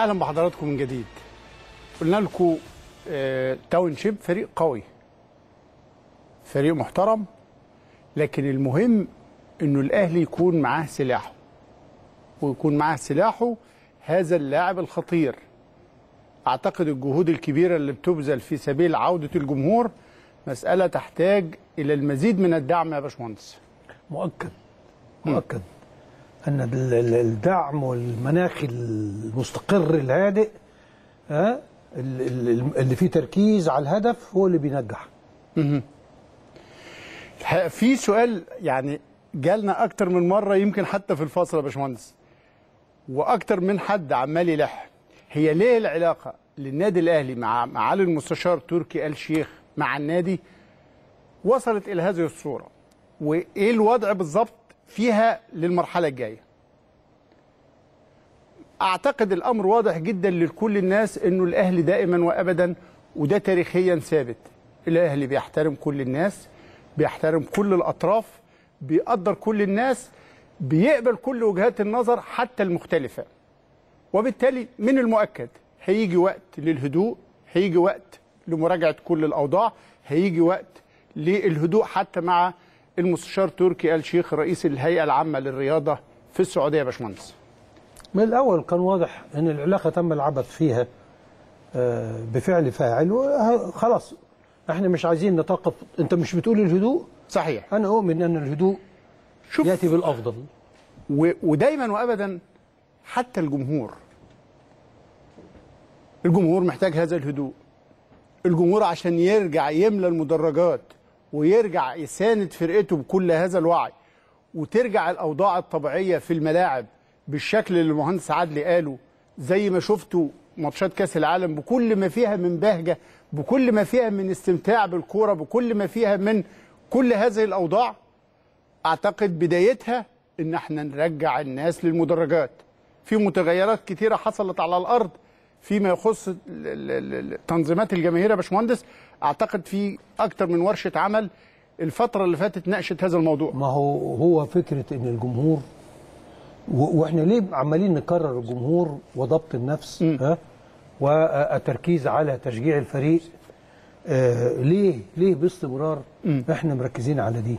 اهلا بحضراتكم من جديد قلنا لكم آه، تاون شيب فريق قوي فريق محترم لكن المهم انه الاهلي يكون معاه سلاحه ويكون معاه سلاحه هذا اللاعب الخطير اعتقد الجهود الكبيره اللي بتبذل في سبيل عوده الجمهور مساله تحتاج الى المزيد من الدعم يا باشمهندس مؤكد مؤكد ان ال- ال- الدعم والمناخ المستقر الهادئ ها ال- ال- اللي فيه تركيز على الهدف هو اللي بينجح الحقيقة في سؤال يعني جالنا اكتر من مره يمكن حتى في الفصل يا باشمهندس واكتر من حد عمال يلح هي ليه العلاقه للنادي الاهلي مع معالي المستشار تركي آل شيخ مع النادي وصلت الى هذه الصوره وايه الوضع بالظبط فيها للمرحله الجايه اعتقد الامر واضح جدا لكل الناس انه الاهلي دائما وابدا وده تاريخيا ثابت الاهلي بيحترم كل الناس بيحترم كل الاطراف بيقدر كل الناس بيقبل كل وجهات النظر حتى المختلفه وبالتالي من المؤكد هيجي وقت للهدوء هيجي وقت لمراجعه كل الاوضاع هيجي وقت للهدوء حتى مع المستشار تركي آل شيخ رئيس الهيئه العامه للرياضه في السعوديه يا باشمهندس من الاول كان واضح ان العلاقه تم العبث فيها آه، بفعل فاعل وخلاص احنا مش عايزين نتوقف انت مش بتقول الهدوء صحيح انا اؤمن ان الهدوء شوف ياتي بالافضل و... ودايما وابدا حتى الجمهور الجمهور محتاج هذا الهدوء الجمهور عشان يرجع يملى المدرجات ويرجع يساند فرقته بكل هذا الوعي وترجع الاوضاع الطبيعيه في الملاعب بالشكل اللي المهندس عدلي قاله زي ما شفتوا ماتشات كاس العالم بكل ما فيها من بهجه بكل ما فيها من استمتاع بالكوره بكل ما فيها من كل هذه الاوضاع اعتقد بدايتها ان احنا نرجع الناس للمدرجات في متغيرات كتيره حصلت على الارض فيما يخص ال- ال- ال- تنظيمات الجماهير يا باشمهندس اعتقد في اكتر من ورشه عمل الفتره اللي فاتت ناقشت هذا الموضوع ما هو هو فكره ان الجمهور و- واحنا ليه عمالين نكرر الجمهور وضبط النفس ها والتركيز على تشجيع الفريق آه ليه ليه باستمرار احنا مركزين على دي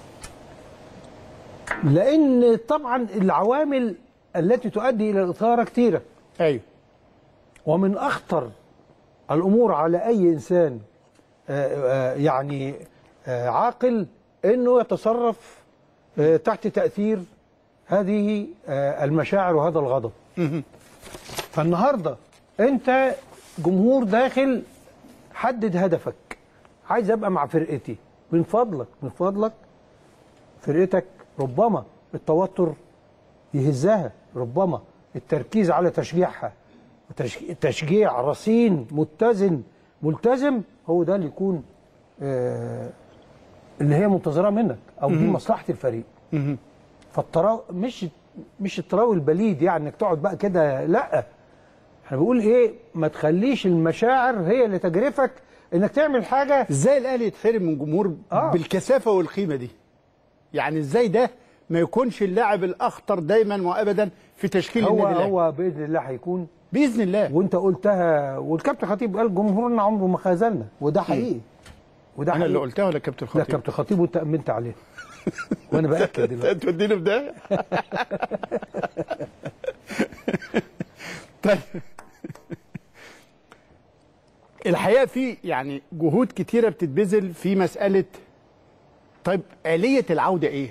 لان طبعا العوامل التي تؤدي الى الاثاره كتيره ايوه ومن اخطر الامور على اي انسان آه، آه، يعني آه، عاقل انه يتصرف آه، تحت تاثير هذه آه، المشاعر وهذا الغضب فالنهارده انت جمهور داخل حدد هدفك عايز ابقى مع فرقتي من فضلك من فضلك فرقتك ربما التوتر يهزها ربما التركيز على تشجيعها وتش- تشجيع رصين متزن ملتزم هو ده اللي يكون آه اللي هي منتظراه منك او دي مصلحه الفريق فالتراو مش مش التراوي البليد يعني انك تقعد بقى كده لا احنا بنقول ايه ما تخليش المشاعر هي اللي تجرفك انك تعمل حاجه ازاي الاهلي يتحرم من جمهور آه. بالكثافه والقيمه دي يعني ازاي ده ما يكونش اللاعب الاخطر دايما وابدا في تشكيل هو النادي الاهلي هو باذن الله هيكون باذن الله وانت قلتها والكابتن خطيب قال جمهورنا عمره ما خذلنا وده حقيقي وده انا اللي حقيقي. قلتها ولا كابتن لا خطيب كابتن خطيب وانت امنت عليه وانا باكد دلوقتي توديني في ده طيب الحقيقه في يعني جهود كتيره بتتبذل في مساله طيب آلية العودة إيه؟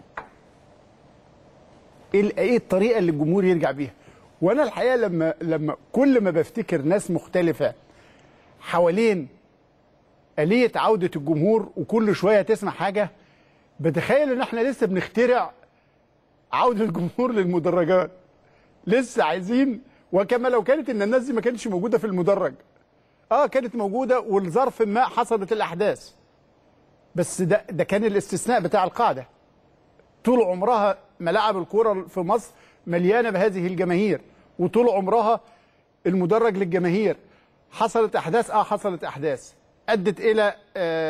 إيه ال- إيه الطريقة اللي الجمهور يرجع بيها؟ وأنا الحقيقة لما لما كل ما بفتكر ناس مختلفة حوالين آلية عودة الجمهور وكل شوية تسمع حاجة بتخيل إن إحنا لسه بنخترع عودة الجمهور للمدرجات لسه عايزين وكما لو كانت إن الناس دي ما كانتش موجودة في المدرج اه كانت موجودة ولظرف ما حصلت الأحداث بس ده ده كان الاستثناء بتاع القاعده طول عمرها ملاعب الكوره في مصر مليانه بهذه الجماهير وطول عمرها المدرج للجماهير حصلت احداث اه حصلت احداث ادت الى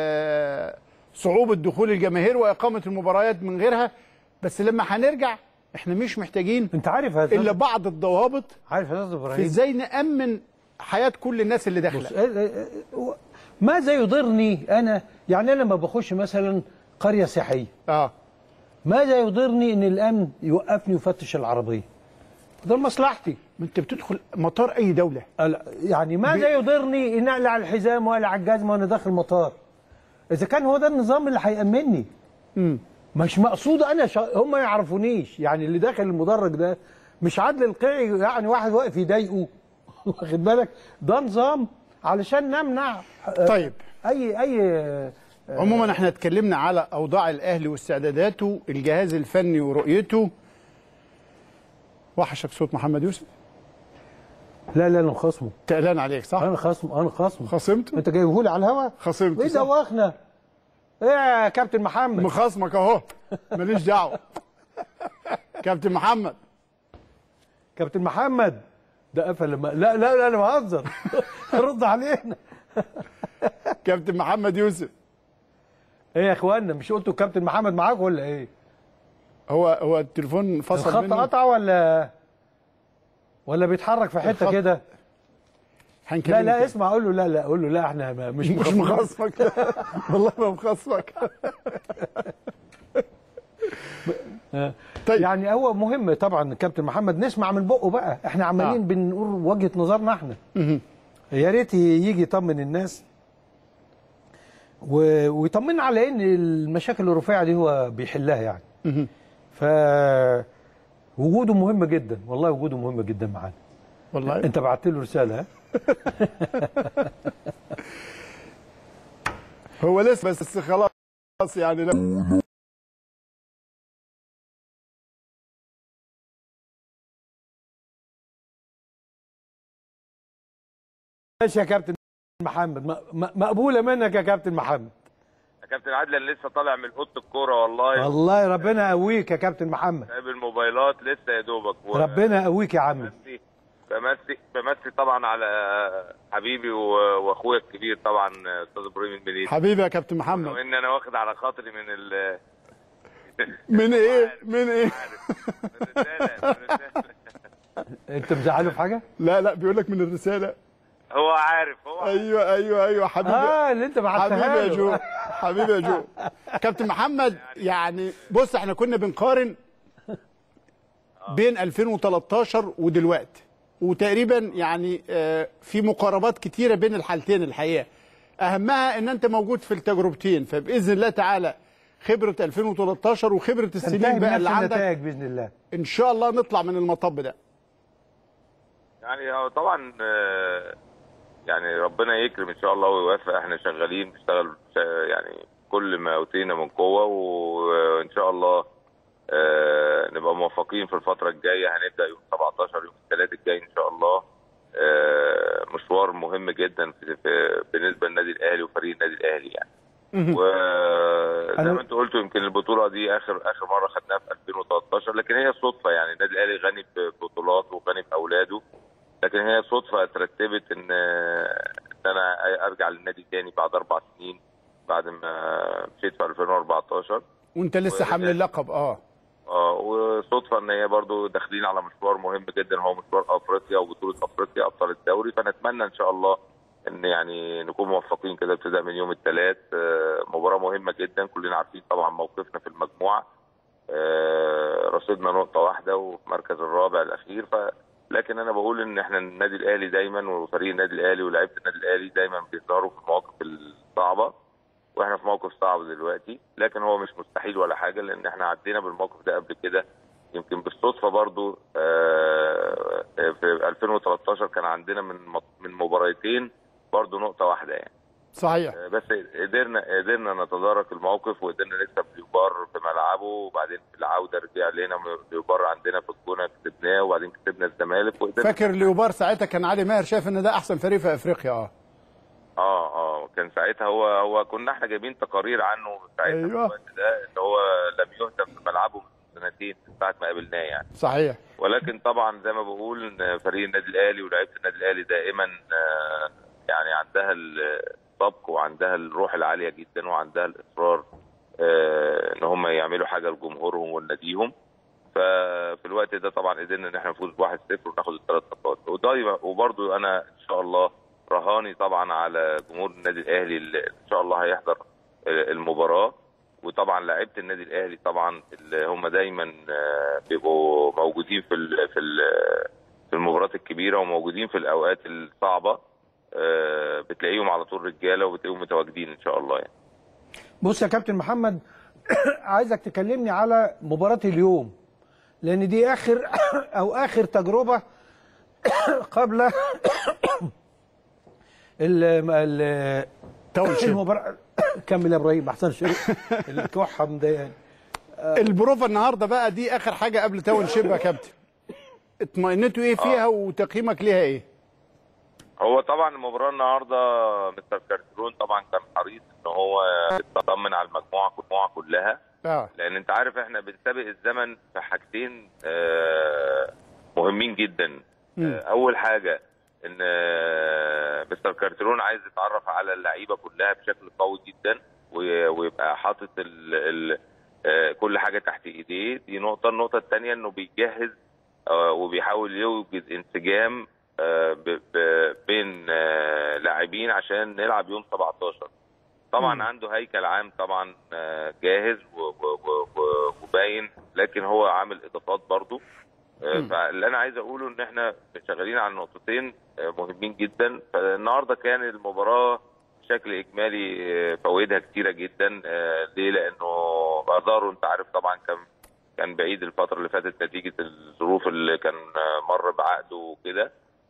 آه صعوبه دخول الجماهير واقامه المباريات من غيرها بس لما هنرجع احنا مش محتاجين انت عارف هذا الا بعض الضوابط عارف يا استاذ في ابراهيم ازاي نامن حياه كل الناس اللي بص داخله آه، آه، ماذا يضرني انا يعني انا لما بخش مثلا قريه سياحيه اه ماذا يضرني ان الامن يوقفني ويفتش العربيه ده مصلحتي ما انت بتدخل مطار اي دوله ال- يعني ماذا يضرني ان اقلع الحزام ولا على الجزمه وانا داخل المطار اذا كان هو ده النظام اللي هيامني امم مش مقصود انا شا... هم ما يعرفونيش يعني اللي داخل المدرج ده مش عدل القيعي يعني واحد واقف يضايقه واخد بالك ده نظام علشان نمنع آه، طيب اي اي آه، عموما احنا اتكلمنا على اوضاع الاهلي واستعداداته الجهاز الفني ورؤيته وحشك صوت محمد يوسف لا لا انا خصمه تقلان عليك صح انا خصمه انا خصمه خصمته انت جايبه لي على الهوا خصمته ايه صح؟ دوخنا ايه يا كابتن محمد مخاصمك اهو ماليش دعوه كابتن محمد كابتن محمد ده قفل لما لا لا لا انا بهزر رد علينا كابتن محمد يوسف ايه يا اخوانا مش قلتوا كابتن محمد معاك ولا ايه هو هو التليفون فصل الخط منه قطع ولا ولا بيتحرك في حته الخط- كده لا هنكلمك لا تاني. اسمع قول له لا لا قول له لا احنا ما- مش مش مخاصمين. مخاصمك لا. والله ما مخاصمك طيب يعني هو مهم طبعا كابتن محمد نسمع من بقه بقى احنا عمالين آه. بنقول وجهه نظرنا احنا يا ريت يجي يطمن الناس و... ويطمنا على ان المشاكل الرفيعه دي هو بيحلها يعني مهم. ف وجوده مهم جدا والله وجوده مهم جدا معانا والله انت بعت له رساله ها؟ هو لسه بس خلاص يعني لا ماشي يا كابتن محمد م- م- مقبوله منك يا كابتن محمد يا كابتن عادل انا لسه طالع من اوضه الكوره والله والله ربنا يقويك يا كابتن محمد سايب الموبايلات لسه يا دوبك و- ربنا يقويك يا عمي بمسي بمسي بمسي طبعا على حبيبي و- واخويا الكبير طبعا استاذ ابراهيم المليسي حبيبي يا كابتن محمد وان انا واخد على خاطري من ال من ايه من ايه من الرساله من الرسالة. انت مزعله في حاجه لا لا بيقول لك من الرساله هو عارف هو عارف. ايوه ايوه ايوه حبيبي اه اللي انت حبيبي بعتها يا جو له حبيبي يا جو كابتن محمد يعني بص احنا كنا بنقارن بين 2013 ودلوقتي وتقريبا يعني آه، في مقاربات كتيره بين الحالتين الحقيقه اهمها ان انت موجود في التجربتين فباذن الله تعالى خبره 2013 وخبره تنتهي السنين بقى اللي بنفس عندك النتائج باذن الله ان شاء الله نطلع من المطب ده يعني هو طبعا آه، يعني ربنا يكرم ان شاء الله ويوفق احنا شغالين بنشتغل شا- يعني كل ما اوتينا من قوه وان شاء الله آه، نبقى موفقين في الفتره الجايه هنبدا يوم 17 يوم الثلاث الجاي ان شاء الله آه، مشوار مهم جدا في في- بالنسبه للنادي الاهلي وفريق النادي الاهلي يعني وزي أنا- ما انت قلت يمكن البطوله دي اخر اخر مره خدناها في 2013 لكن هي صدفه يعني النادي الاهلي غني ببطولات وغني باولاده لكن هي صدفه اترتبت ان ان انا ارجع للنادي تاني بعد اربع سنين بعد ما مشيت في 2014 وانت لسه حامل اللقب اه اه وصدفه ان هي برضو داخلين على مشوار مهم جدا هو مشوار افريقيا وبطوله افريقيا ابطال الدوري فنتمنى ان شاء الله ان يعني نكون موفقين كده ابتداء من يوم الثلاث مباراه مهمه جدا كلنا عارفين طبعا موقفنا في المجموعه آه، رصيدنا نقطه واحده وفي مركز الرابع الاخير ف لكن انا بقول ان احنا النادي الاهلي دايما وفريق النادي الاهلي ولاعيبه النادي الاهلي دايما بيظهروا في المواقف الصعبه واحنا في موقف صعب دلوقتي لكن هو مش مستحيل ولا حاجه لان احنا عدينا بالموقف ده قبل كده يمكن بالصدفه برضو آه، في 2013 كان عندنا من مط- من مباراتين برضو نقطه واحده يعني صحيح آه، بس قدرنا قدرنا نتدارك الموقف وقدرنا نكسب ليوبار في ملعبه وبعدين في العوده رجع لنا ليوبار عندنا في الجونه كسبناه وبعدين كسبنا الزمالك وقدرنا فاكر ليوبار ساعتها كان علي ماهر شايف ان ده احسن فريق في افريقيا اه اه اه كان ساعتها هو هو كنا احنا جايبين تقارير عنه ساعتها أيوة. في الوقت ده ان هو لم يهدف في ملعبه من سنتين من ساعه ما قابلناه يعني صحيح ولكن طبعا زي ما بقول ان فريق النادي الاهلي ولاعيبه النادي الاهلي دائما آه، يعني عندها السبق وعندها الروح العاليه جدا وعندها الاصرار آه، ان هم يعملوا حاجه لجمهورهم ولناديهم ففي الوقت ده طبعا قدرنا ان احنا نفوز 1-0 وناخد الثلاث نقاط وده وبرده انا ان شاء الله رهاني طبعا على جمهور النادي الاهلي اللي ان شاء الله هيحضر المباراه وطبعا لعيبه النادي الاهلي طبعا اللي هم دايما آه، بيبقوا موجودين في ال في ال في المباريات الكبيره وموجودين في الاوقات الصعبه آه، بتلاقيهم على طول رجاله وبتلاقيهم متواجدين ان شاء الله يعني بص يا كابتن محمد عايزك تكلمني على مباراة اليوم لأن دي آخر أو آخر تجربة قبل ال ال تاونشيب المباراة كمل يا إبراهيم أحسن شيء الكحة مضايقاني البروفا النهارده بقى دي اخر حاجه قبل تاون شيب يا كابتن اطمئنتوا ايه فيها وتقييمك ليها ايه؟ هو طبعا المباراه النهارده مستر كارترون طبعا كان حريص ان هو يطمن على المجموعه المجموعه كلها اه لان انت عارف احنا بنسابق الزمن في حاجتين آه، مهمين جدا آه، اول حاجه ان آه، مستر كارترون عايز يتعرف على اللعيبه كلها بشكل قوي جدا وي- ويبقى حاطط ال ال آه، كل حاجه تحت ايديه دي نقطه النقطه الثانيه انه بيجهز آه، وبيحاول يوجد انسجام آه، ب- ب- بين آه، لاعبين عشان نلعب يوم 17 طبعا عنده هيكل عام طبعا آه، جاهز و- و- و- و- وباين لكن هو عامل اضافات برضو آه، فاللي انا عايز اقوله ان احنا شغالين على نقطتين آه، مهمين جدا فالنهارده كان المباراه بشكل اجمالي آه، فوائدها كتيره جدا آه، ليه لانه بازارو انت عارف طبعا كان كان بعيد الفتره اللي فاتت نتيجه الظروف اللي كان آه، مر بعقده وكده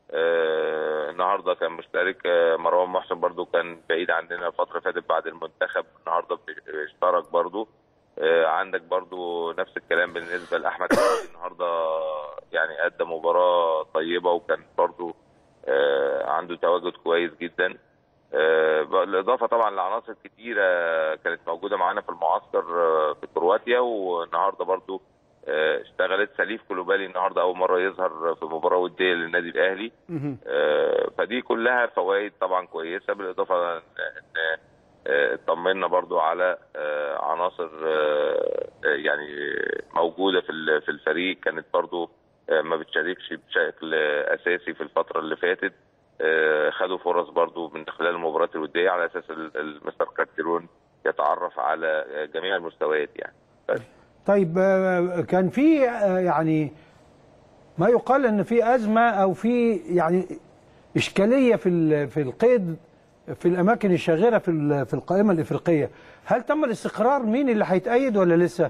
آه، النهارده كان مشترك آه، مروان محسن برضو كان بعيد عننا الفتره اللي فاتت بعد المنتخب النهارده اشترك برضو آه، عندك برضو نفس الكلام بالنسبه لاحمد حمدي النهارده يعني ادى مباراه طيبه وكان برضو آه، عنده تواجد كويس جدا آه، بالاضافه طبعا لعناصر كتيره كانت موجوده معانا في المعسكر آه، في كرواتيا والنهارده برضو آه، اشتغلت سليف كلوبالي النهارده اول مره يظهر في مباراه وديه للنادي الاهلي مهم. آه، فدي كلها فوائد طبعا كويسه بالاضافه ان إن، آه، اطمنا برضو على آه، عناصر آه، آه، يعني موجوده في ال- في الفريق كانت برضو آه، ما بتشاركش بشكل آه، اساسي في الفتره اللي فاتت آه، خدوا فرص برضو من خلال المباريات الوديه على اساس ال- المستر كارتيرون يتعرف على آه، جميع المستويات يعني بس طيب آه، كان في آه، يعني ما يقال ان في ازمه او في يعني اشكاليه في ال- في القيد في الاماكن الشاغره في ال- في القائمه الافريقيه هل تم الاستقرار مين اللي هيتأيد ولا لسه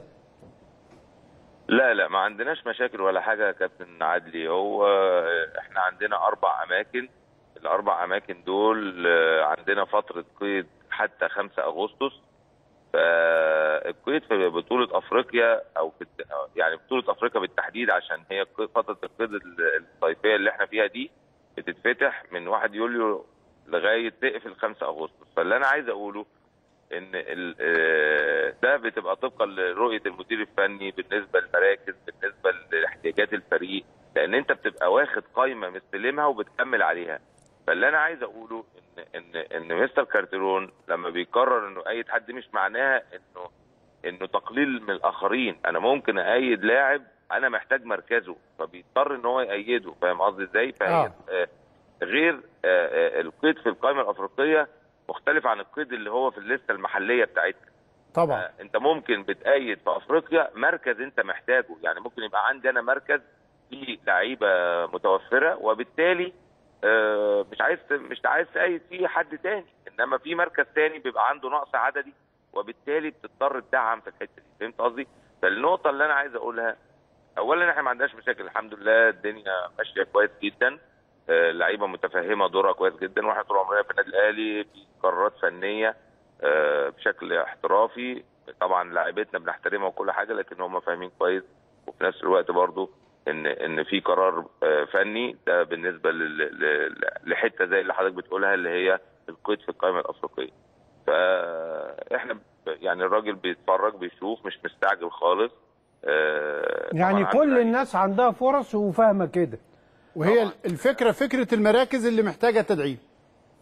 لا لا ما عندناش مشاكل ولا حاجه يا كابتن عدلي هو احنا عندنا اربع اماكن الاربع اماكن دول آه، عندنا فتره قيد حتى 5 اغسطس فالقيد في بطوله افريقيا او في الت- يعني بطوله افريقيا بالتحديد عشان هي ق- فتره القيد ال- الصيفيه اللي احنا فيها دي بتتفتح من 1 يوليو لغايه تقفل 5 اغسطس فاللي انا عايز اقوله ان ال- آه، ده بتبقى طبقا لرؤيه المدير الفني بالنسبه للمراكز بالنسبه لاحتياجات الفريق لان انت بتبقى واخد قائمه مستلمها وبتكمل عليها فاللي انا عايز اقوله ان ان ان مستر كارتيرون لما بيقرر انه ايد حد مش معناها انه انه تقليل من الاخرين انا ممكن ايد لاعب انا محتاج مركزه فبيضطر ان هو يأيده فاهم قصدي ازاي؟ فهي آه. آه. غير آه، آه، القيد في القائمه الافريقيه مختلف عن القيد اللي هو في الليسته المحليه بتاعتنا طبعا آه، انت ممكن بتأيد في افريقيا مركز انت محتاجه يعني ممكن يبقى عندي انا مركز فيه لعيبه متوفره وبالتالي آه، مش عايز مش عايز تأيد فيه حد تاني انما في مركز تاني بيبقى عنده نقص عددي وبالتالي بتضطر تدعم في الحته دي فهمت قصدي؟ فالنقطه اللي انا عايز اقولها اولا احنا ما عندناش مشاكل الحمد لله الدنيا ماشيه كويس جدا آه، اللعيبه متفهمه دورها كويس جدا واحنا طول عمرنا في النادي الاهلي في قرارات فنيه آه، بشكل احترافي طبعا لاعيبتنا بنحترمها وكل حاجه لكن هم فاهمين كويس وفي نفس الوقت برضو ان ان في قرار آه، فني ده بالنسبه لل- ل- لحته زي اللي حضرتك بتقولها اللي هي القيد في القائمه الافريقيه فاحنا ب- يعني الراجل بيتفرج بيشوف مش مستعجل خالص آه، يعني طبعاً كل عندنا- الناس عندها فرص وفاهمه كده وهي طبعاً. الفكره فكره المراكز اللي محتاجه تدعيم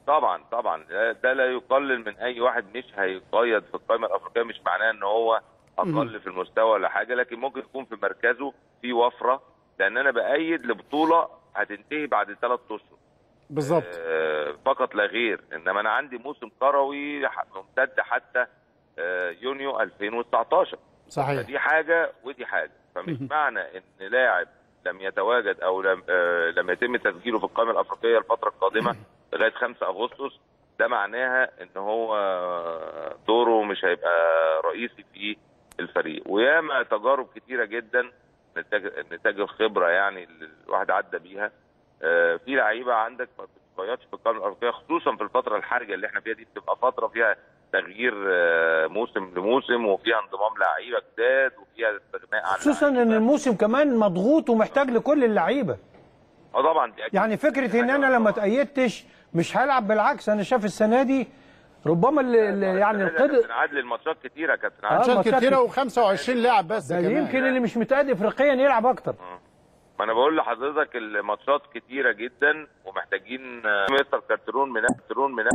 طبعا طبعا ده- ده لا يقلل من اي واحد مش هيقيد في القائمه الافريقيه مش معناه ان هو اقل في المستوى ولا حاجه لكن ممكن يكون في مركزه في وفره لان انا بايد لبطوله هتنتهي بعد ثلاث اشهر بالظبط آه، فقط لا غير انما انا عندي موسم كروي ح- ممتد حتى آه، يونيو 2019 صحيح فدي حاجه ودي حاجه فمش معنى ان لاعب لم يتواجد او لم آه، لم يتم تسجيله في القائمه الافريقيه الفتره القادمه لغايه 5 اغسطس ده معناها ان هو آه، دوره مش هيبقى رئيسي في الفريق وياما تجارب كتيره جدا نتاج نتاج الخبره يعني اللي الواحد عدى بيها آه، في لعيبه عندك ما بتتقيدش في القائمه الافريقيه خصوصا في الفتره الحرجه اللي احنا فيها دي بتبقى فتره فيها تغيير آه، موسم لموسم وفيها انضمام لعيبه جداد وفيها استغناء عن خصوصا ان لعيبة. الموسم كمان مضغوط ومحتاج لكل اللعيبه اه طبعا دي أكيد. يعني فكره ان حاجة انا لما طبعاً. تأيدتش مش هلعب بالعكس انا شايف السنه دي ربما اللي اللي يعني السنة دي يا القدر كابتن عادل الماتشات كتيره يا كابتن آه، عادل ماتشات ماتشات كتيره و25 لاعب بس ده كمان. يمكن اللي مش متأيد افريقيا يلعب اكتر ما انا بقول لحضرتك الماتشات كتيره جدا ومحتاجين آه، مستر كارترون من كارترون من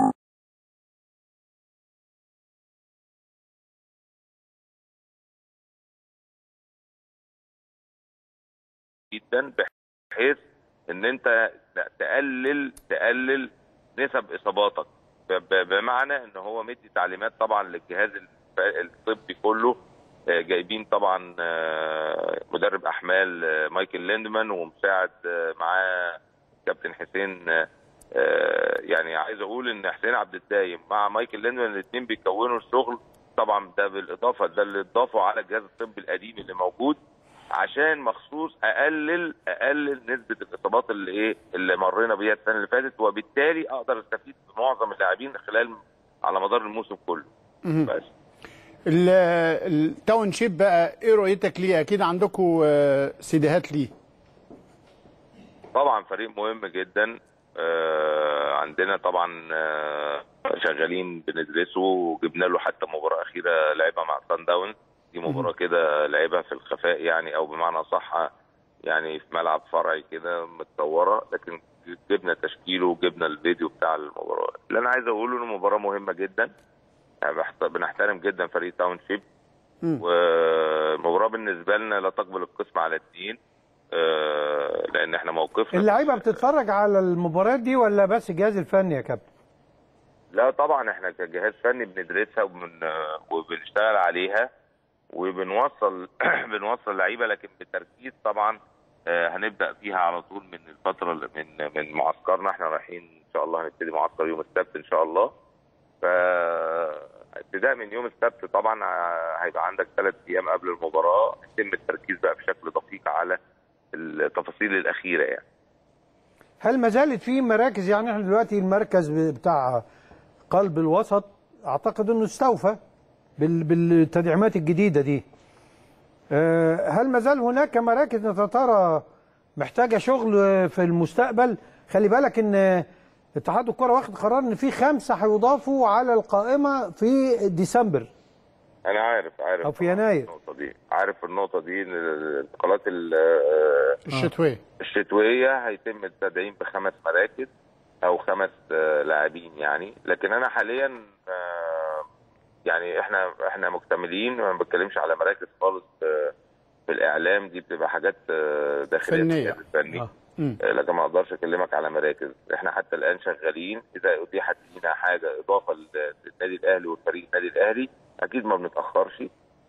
جدا بحيث ان انت تقلل تقلل نسب اصاباتك ب- ب- بمعنى ان هو مدي تعليمات طبعا للجهاز الف- الطبي كله آه، جايبين طبعا آه، مدرب احمال آه، مايكل ليندمان ومساعد آه، معاه كابتن حسين آه، آه، يعني عايز اقول ان حسين عبد الدايم مع مايكل ليندمان الاثنين بيكونوا الشغل طبعا ده بالاضافه ده اللي اضافه على الجهاز الطبي القديم اللي موجود عشان مخصوص اقلل اقلل نسبه الاصابات اللي ايه اللي مرينا بيها السنه اللي فاتت وبالتالي اقدر استفيد بمعظم اللاعبين خلال على مدار الموسم كله بس ال- التاون شيب بقى ايه رؤيتك ليه اكيد عندكم آه، سيديهات ليه طبعا فريق مهم جدا آه، عندنا طبعا آه، شغالين بندرسه وجبنا له حتى مباراه اخيره لعبها مع سان داونز دي مباراه كده لعبها في الخفاء يعني او بمعنى صح يعني في ملعب فرعي كده متصوره لكن جبنا تشكيله وجبنا الفيديو بتاع المباراه اللي انا عايز اقوله انه مباراه مهمه جدا يعني بحت- بنحترم جدا فريق تاون شيب والمباراه بالنسبه لنا لا تقبل القسم على اثنين آه، لان احنا موقفنا اللعيبه بتتفرج على المباريات دي ولا بس الجهاز الفني يا كابتن لا طبعا احنا كجهاز فني بندرسها وبن... وبنشتغل عليها وبنوصل بنوصل لعيبه لكن بتركيز طبعا آه، هنبدا فيها على طول من الفتره اللي- من من معسكرنا احنا رايحين ان شاء الله هنبتدي معسكر يوم السبت ان شاء الله ف ابتداء من يوم السبت طبعا آه، هيبقى عندك ثلاث ايام قبل المباراه يتم التركيز بقى بشكل دقيق على التفاصيل الاخيره يعني هل ما زالت في مراكز يعني احنا دلوقتي المركز بتاع قلب الوسط اعتقد انه استوفى بال- بالتدعيمات الجديده دي آه، هل ما زال هناك مراكز ترى محتاجه شغل في المستقبل خلي بالك ان اتحاد الكره واخد قرار ان في خمسه هيضافوا على القائمه في ديسمبر انا عارف عارف أو في طبعاً يناير. النقطه دي عارف النقطه دي إن الانتقالات ال- آه، الشتويه الشتويه هيتم التدعيم بخمس مراكز او خمس آه، لاعبين يعني لكن انا حاليا آه، يعني احنا احنا مكتملين ما بتكلمش على مراكز خالص آه، في الاعلام دي بتبقى حاجات آه، داخليه في فنية. الجهاز الفني آه. مم. آه، لكن ما اقدرش اكلمك على مراكز احنا حتى الان شغالين اذا اتيحت لينا حاجه اضافه لل- للنادي الاهلي والفريق النادي الاهلي اكيد ما بنتاخرش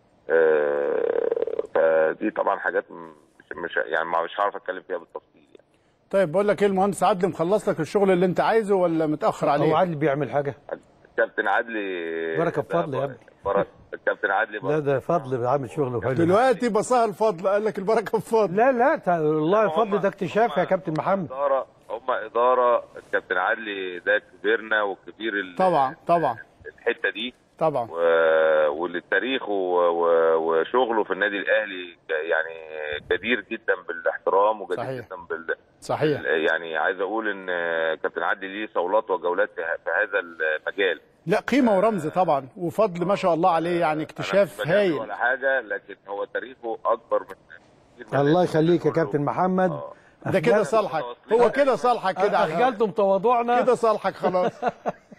آه، فدي طبعا حاجات مش مش يعني ما مش هعرف اتكلم فيها بالتفصيل يعني طيب بقول لك ايه المهندس عدلي مخلص لك الشغل اللي انت عايزه ولا متاخر هو عليه عادل بيعمل حاجه الكابتن عدلي بركة بفضل يا ابني. بركة الكابتن عدلي لا ده فضل عامل شغل حلو دلوقتي بصاها الفضل قال لك البركه في فضل لا لا تا- والله هم- الفضل ده اكتشاف يا هم- كابتن محمد اداره هم اداره الكابتن عدلي ده كبيرنا وكبير ال- طبعا طبعا الحته دي طبعا و- وللتاريخ و- و- وشغله في النادي الاهلي ك- يعني جدير جدا بالاحترام وجدير صحيح. جدا بال صحيح يعني عايز اقول ان كابتن عدلي ليه صولات وجولات في ه- في هذا المجال لا قيمه ورمز طبعا وفضل ما شاء الله عليه يعني أنا اكتشاف مش بجامل هايل ولا حاجه لكن هو تاريخه اكبر من كتير من الله الناس يخليك يا كله. كابتن محمد آه. ده كده صالحك هو كده صالحك كده اخجلتم تواضعنا كده صالحك خلاص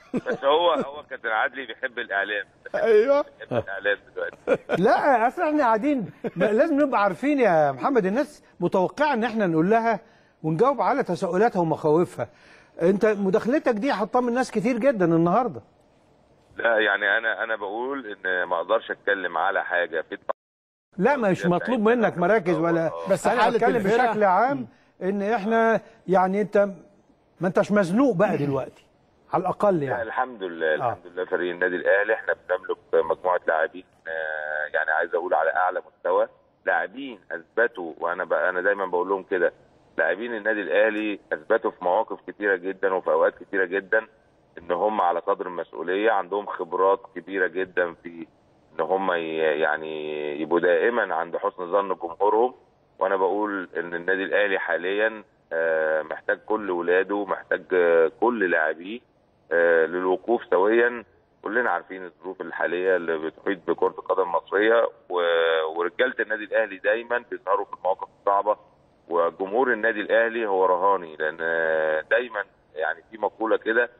بس هو هو كابتن عدلي بيحب الاعلام ايوه بيحب الاعلام دلوقتي لا اصل احنا قاعدين ما- لازم نبقى عارفين يا محمد الناس متوقعه ان احنا نقول لها ونجاوب على تساؤلاتها ومخاوفها انت مداخلتك دي هتطمن ناس كتير جدا النهارده لا يعني انا انا بقول ان ما اقدرش اتكلم على حاجه في لا مش مطلوب منك مراكز ولا بس انا حالة بتكلم الفرق- بشكل عام ان احنا يعني انت ما انتش مزنوق بقى دلوقتي على الاقل لا يعني الحمد لله الحمد لله فريق النادي الاهلي احنا بنملك مجموعه لاعبين آه، يعني عايز اقول على اعلى مستوى لاعبين اثبتوا وانا بقى انا دايما بقول لهم كده لاعبين النادي الاهلي اثبتوا في مواقف كتيره جدا وفي اوقات كتيره جدا ان هم على قدر المسؤوليه عندهم خبرات كبيره جدا في ان هم ي- يعني يبقوا دائما عند حسن ظن جمهورهم وانا بقول ان النادي الاهلي حاليا آه، محتاج كل ولاده محتاج آه، كل لاعبيه آه، للوقوف سويا كلنا عارفين الظروف الحاليه اللي بتحيط بكره القدم المصريه و- ورجاله النادي الاهلي دايما بيظهروا في المواقف الصعبه وجمهور النادي الاهلي هو رهاني لان آه، دايما يعني في مقوله كده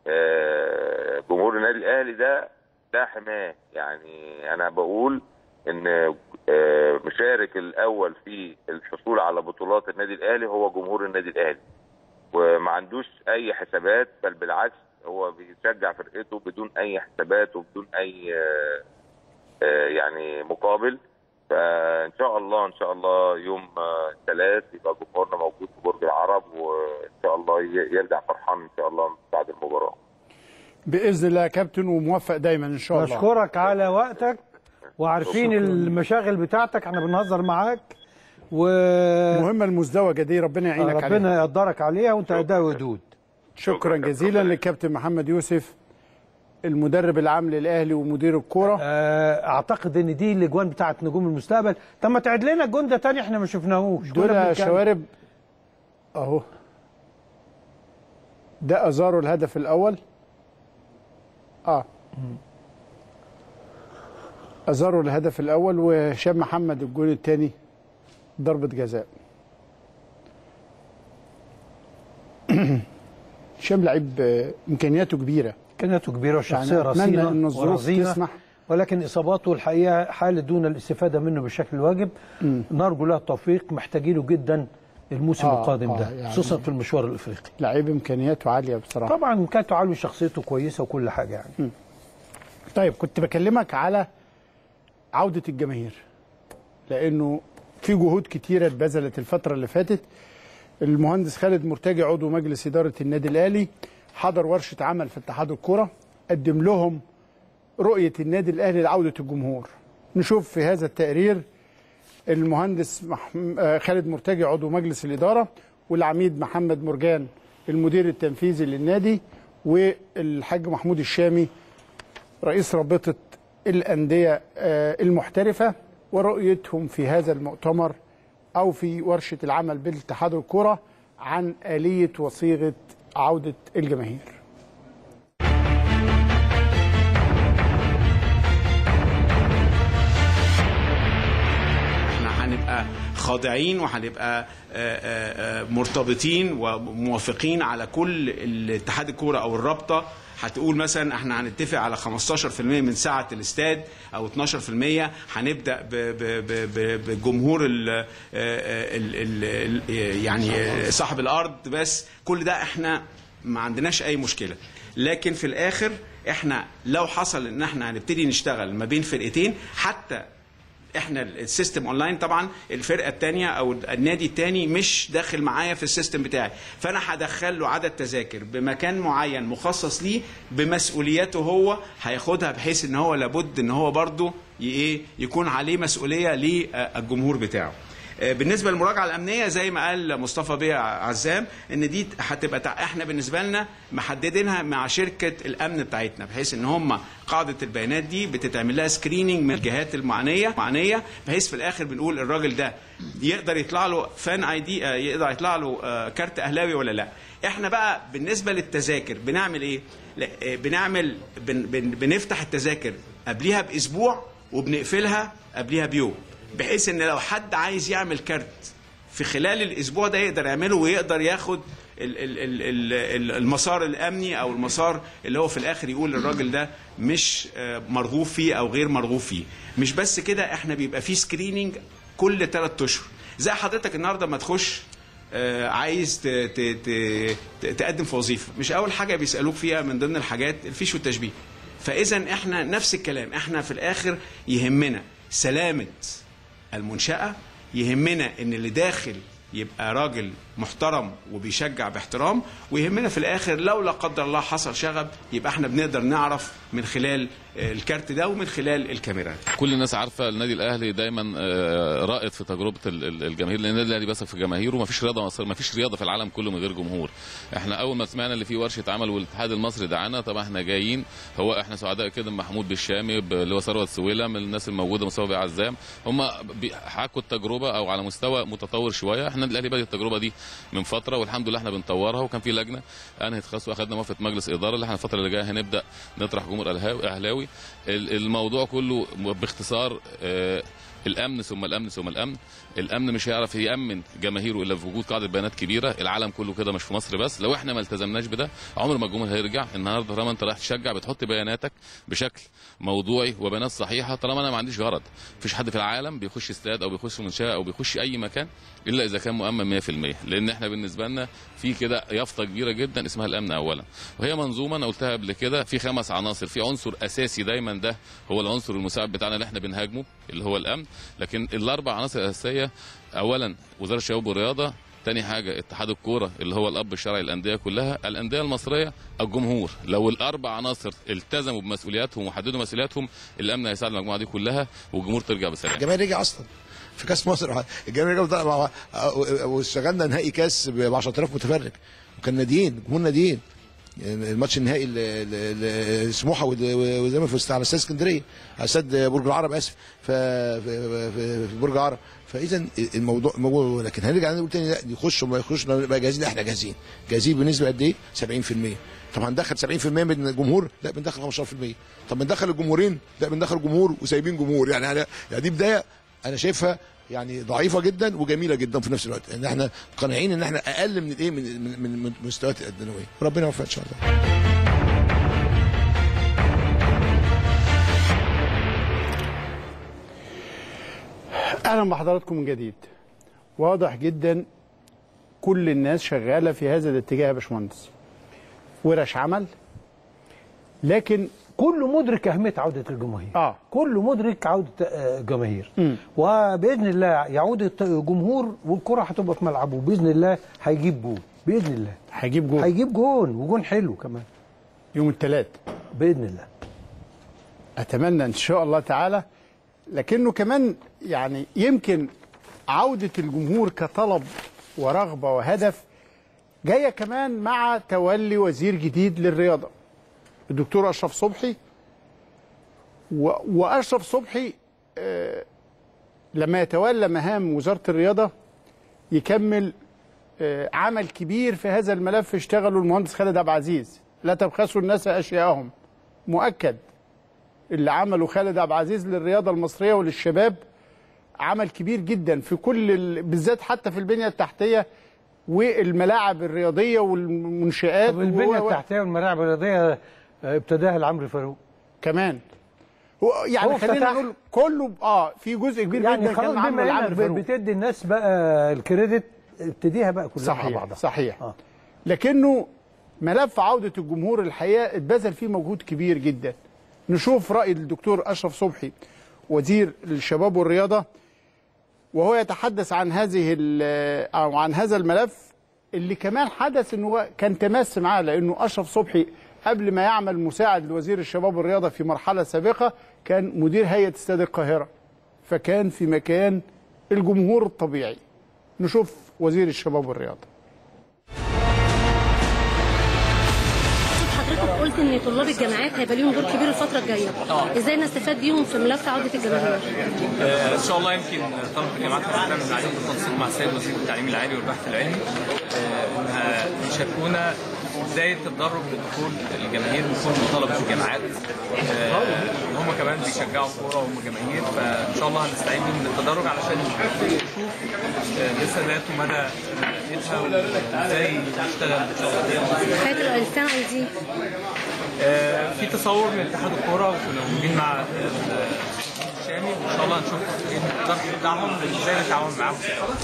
آه، جمهور النادي الاهلي ده ده حماه يعني انا بقول ان آه، مشارك الاول في الحصول على بطولات النادي الاهلي هو جمهور النادي الاهلي وما عندوش اي حسابات بل بالعكس هو بيشجع فرقته بدون اي حسابات وبدون اي آه، آه، يعني مقابل فان شاء الله ان شاء الله يوم آه، الثلاث يبقى جمهورنا موجود في برج العرب وان شاء الله ي- يرجع فرحان ان شاء الله بعد المباراه باذن الله يا كابتن وموفق دايما ان شاء الله نشكرك على وقتك وعارفين المشاغل بتاعتك احنا بنهزر معاك وربنا المهمه المزدوجه دي ربنا يعينك عليها يقدرك عليها وانت اداء ودود شكرا جزيلا للكابتن محمد يوسف المدرب العام للاهلي ومدير الكوره آه، اعتقد ان دي الاجوان بتاعت نجوم المستقبل طب ما تعد لنا الجون ده تاني احنا ما شفناهوش كنا دول بنتكلم. شوارب اهو ده ازارو الهدف الاول اه ازارو الهدف الاول وهشام محمد الجول الثاني ضربه جزاء هشام لعيب آه، امكانياته كبيره امكانياته كبيره وشخصيه يعني أتمنى رصينه إن الظروف ورزينة، تسمح. ولكن اصاباته الحقيقه حاله دون الاستفاده منه بالشكل الواجب نرجو له التوفيق محتاجينه جدا الموسم آه، القادم آه، ده يعني- خصوصا في المشوار الافريقي لعيب امكانياته عاليه بصراحه طبعا امكانياته عاليه وشخصيته كويسه وكل حاجه يعني طيب كنت بكلمك على عودة الجماهير لأنه في جهود كتيرة اتبذلت الفترة اللي فاتت المهندس خالد مرتجي عضو مجلس إدارة النادي الأهلي حضر ورشة عمل في اتحاد الكرة قدم لهم رؤية النادي الأهلي لعودة الجمهور نشوف في هذا التقرير المهندس محم... آه، خالد مرتجي عضو مجلس الإدارة والعميد محمد مرجان المدير التنفيذي للنادي والحاج محمود الشامي رئيس رابطة الأندية آه، المحترفة ورؤيتهم في هذا المؤتمر أو في ورشة العمل بالاتحاد الكرة عن آلية وصيغة عودة الجماهير احنا هنبقى خاضعين وهنبقى آه، آه، آه، مرتبطين وموافقين على كل الاتحاد الكوره او الرابطه هتقول مثلا احنا هنتفق على 15% من سعه الاستاد او 12% هنبدا ب- ب- ب- ب- بجمهور ال ال ال ال يعني صاحب الارض بس كل ده احنا ما عندناش اي مشكله لكن في الاخر احنا لو حصل ان احنا هنبتدي نشتغل ما بين فرقتين حتى احنا السيستم اونلاين طبعا الفرقه الثانيه او النادي الثاني مش داخل معايا في السيستم بتاعي فانا هدخل له عدد تذاكر بمكان معين مخصص ليه بمسؤولياته هو هياخدها بحيث ان هو لابد ان هو برضه ي- ايه يكون عليه مسؤوليه للجمهور بتاعه آه، بالنسبه للمراجعه الامنيه زي ما قال مصطفى بيه عزام ان دي هتبقى تع- احنا بالنسبه لنا محددينها مع شركه الامن بتاعتنا بحيث ان هم قاعده البيانات دي بتتعمل لها سكريننج من الجهات المعنيه معنيه بحيث في الاخر بنقول الراجل ده يقدر يطلع له فان اي دي آه، يقدر يطلع له آه، كارت اهلاوي ولا لا احنا بقى بالنسبه للتذاكر بنعمل ايه لا، آه، بنعمل بن بن بنفتح التذاكر قبليها باسبوع وبنقفلها قبليها بيوم بحيث ان لو حد عايز يعمل كارت في خلال الاسبوع ده يقدر يعمله ويقدر ياخد ال- ال- ال- ال- ال- المسار الامني او المسار اللي هو في الاخر يقول الراجل ده مش آه، مرغوب فيه او غير مرغوب فيه مش بس كده احنا بيبقى فيه سكريننج كل ثلاث اشهر زي حضرتك النهارده ما تخش آه، عايز ت- ت- ت- ت- تقدم في وظيفه مش اول حاجه بيسالوك فيها من ضمن الحاجات الفيش والتشبيه فاذا احنا نفس الكلام احنا في الاخر يهمنا سلامه المنشاه يهمنا ان اللي داخل يبقى راجل محترم وبيشجع باحترام ويهمنا في الاخر لو لا قدر الله حصل شغب يبقى احنا بنقدر نعرف من خلال آه، الكارت ده ومن خلال الكاميرات كل الناس عارفه النادي الاهلي دايما آه، رائد في تجربه ال- ال- الجماهير لان النادي الاهلي بيثق في جماهيره ومفيش رياضه مصر مفيش رياضه في العالم كله من غير جمهور احنا اول ما سمعنا اللي في ورشه عمل والاتحاد المصري دعانا طبعا احنا جايين هو احنا سعداء كده محمود بالشامي ب- اللي هو ثروت سويلة من الناس الموجوده مصطفى بيه عزام هم بي- حكوا التجربه او على مستوى متطور شويه احنا النادي الاهلي بادئ التجربه دي من فتره والحمد لله احنا بنطورها وكان في لجنه انهت خاص واخدنا موافقه مجلس اداره اللي احنا الفتره اللي جايه هنبدا نطرح جمهور أهلاوي- اهلاوي ال- الموضوع كله باختصار آه، الامن ثم الامن ثم الامن الامن مش هيعرف يامن جماهيره الا في وجود قاعده بيانات كبيره العالم كله كده مش في مصر بس لو احنا ما التزمناش بده عمر ما الجمهور هيرجع النهارده طالما انت رايح تشجع بتحط بياناتك بشكل موضوعي وبيانات صحيحه طالما انا ما عنديش غرض مفيش حد في العالم بيخش استاد او بيخش منشاه او بيخش اي مكان الا اذا كان مؤمن 100% لان احنا بالنسبه لنا في كده يافطه كبيره جدا اسمها الامن اولا وهي منظومه انا قلتها قبل كده في خمس عناصر في عنصر اساسي دايما ده هو العنصر المساعد بتاعنا اللي احنا بنهاجمه اللي هو الامن لكن الاربع عناصر الاساسيه اولا وزاره الشباب والرياضه تاني حاجة اتحاد الكورة اللي هو الأب الشرعي للأندية كلها الأندية المصرية الجمهور لو الأربع عناصر التزموا بمسؤولياتهم وحددوا مسؤولياتهم الأمن هيساعد المجموعة دي كلها والجمهور ترجع بسلام الجماهير رجع اصلا في كاس مصر الجماهير رجع طلع مع- واشتغلنا نهائي كاس ب 10000 متفرج وكان ناديين جمهور ناديين يعني الماتش النهائي ل- ل- ل- سموحه ود- وزي ما في على استاد اسكندريه على استاد برج العرب اسف ف- في في- في برج العرب فاذا الموضوع موضوع لكن هنرجع نقول تاني لا يخشوا ما يخشوا نبقى جاهزين لا احنا جاهزين جاهزين بنسبه قد ايه 70% طب هندخل 70% من الجمهور لا بندخل 15% طب بندخل الجمهورين لا بندخل جمهور وسايبين جمهور يعني يعني يعني دي بدايه انا شايفها يعني ضعيفه جدا وجميله جدا في نفس الوقت ان احنا قانعين ان احنا اقل من الايه من من من من المستويات الادنويه ربنا يوفقنا ان شاء الله اهلا بحضراتكم من جديد واضح جدا كل الناس شغاله في هذا الاتجاه يا باشمهندس ورش عمل لكن كله مدرك اهميه عوده الجماهير اه كله مدرك عوده آه، الجماهير مم. وباذن الله يعود الجمهور والكره هتبقى في ملعبه باذن الله هيجيب جول باذن الله هيجيب جول هيجيب جول وجون حلو كمان يوم الثلاث باذن الله اتمنى ان شاء الله تعالى لكنه كمان يعني يمكن عوده الجمهور كطلب ورغبه وهدف جايه كمان مع تولي وزير جديد للرياضه الدكتور اشرف صبحي و... واشرف صبحي آه لما يتولى مهام وزاره الرياضه يكمل آه عمل كبير في هذا الملف اشتغله المهندس خالد عبد العزيز لا تبخسوا الناس اشياءهم مؤكد اللي عمله خالد عبد العزيز للرياضه المصريه وللشباب عمل كبير جدا في كل ال... بالذات حتى في البنيه التحتيه والملاعب الرياضيه والمنشآت طب البنيه و- و- التحتيه والملاعب الرياضيه آه، ابتداها لعمرو فاروق كمان هو يعني هو خلينا افتتح- نقول كله اه في جزء كبير يعني جدا خلاص كان عامله بما لعمرو انك فاروق بتدي الناس بقى الكريدت ابتديها بقى كلها مع صحيح بعضها صحيح آه. لكنه ملف عودة الجمهور الحقيقة اتبذل فيه مجهود كبير جدا نشوف رأي الدكتور أشرف صبحي وزير الشباب والرياضة وهو يتحدث عن هذه ال- أو عن هذا الملف اللي كمان حدث انه هو كان تماس معاه لانه اشرف صبحي قبل ما يعمل مساعد لوزير الشباب والرياضه في مرحله سابقه كان مدير هيئه استاد القاهره فكان في مكان الجمهور الطبيعي نشوف وزير الشباب والرياضه حضرتك قلت ان طلاب الجامعات هيبقى ليهم دور كبير الفتره الجايه ازاي نستفاد بيهم في ملف عوده الجماهير آه، ان شاء الله يمكن طلبه الجامعات هتعمل عليهم بالتنسيق مع السيد وزير التعليم العالي والبحث العلمي آه، انها يشاركونا بدايه التدرج لدخول الجماهير من كل طلبه الجامعات آه، ان هم كمان بيشجعوا الكوره وهم جماهير فان شاء الله هنستعين بيهم للتدرج علشان نشوف آه، لسه ذاته مدى نتيجتها وازاي نشتغل ان شاء الله حياه الانسان عايزين آه، في تصور من اتحاد الكوره وكنا موجودين مع ال- الشامي وان شاء الله هنشوف ايه الضغط بتاعهم ازاي نتعاون معاهم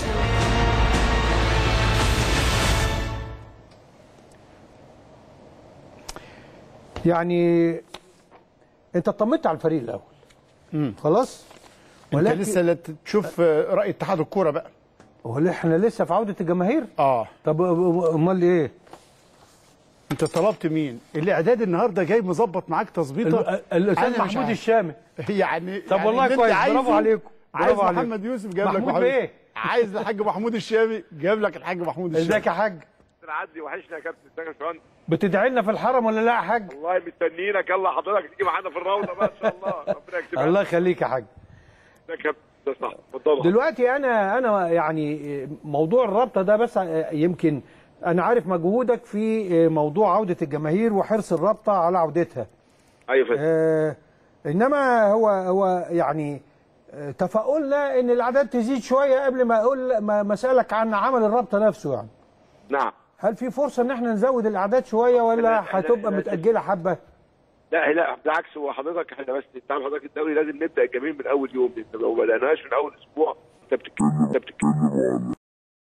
يعني انت اطمنت على الفريق الاول خلاص انت لسه لا تشوف آه، راي اتحاد الكوره بقى هو احنا لسه في عوده الجماهير اه طب امال ايه انت طلبت مين الاعداد النهارده جاي مظبط معاك تظبيطه ال- الاستاذ أنا مش محمود عارف. الشامي يعني طب يعني والله اللي انت كويس، عايزه برافو عليكم، عايز برافو عليكم. محمد يوسف جاب لك محمود محمود بيه. عايز الحاج محمود الشامي جاب لك الحاج محمود الشامي ازيك يا حاج عدي وحشنا يا كابتن ازيك يا باشمهندس بتدعي لنا في الحرم ولا لا يا حاج والله مستنيينك يلا حضرتك تيجي معانا في الروضه بقى ان شاء الله ربنا يكتبها الله يخليك يا حاج ازيك يا كابتن صح اتفضل دلوقتي انا انا يعني موضوع الرابطه ده بس يمكن انا عارف مجهودك في موضوع عوده الجماهير وحرص الرابطه على عودتها ايوه فندم آه انما هو هو يعني آه، تفاؤلنا ان الاعداد تزيد شويه قبل ما اقول ما ما اسالك عن عمل الرابطه نفسه يعني نعم هل في فرصه ان احنا نزود الاعداد شويه ولا لا، لا، هتبقى لا، متاجله حبه لا لا بالعكس هو حضرتك احنا بس انت عارف حضرتك الدوري لازم نبدا الجميل من اول يوم لان لو ما بدأناش من اول اسبوع انت بتتكلم انت بتتكلم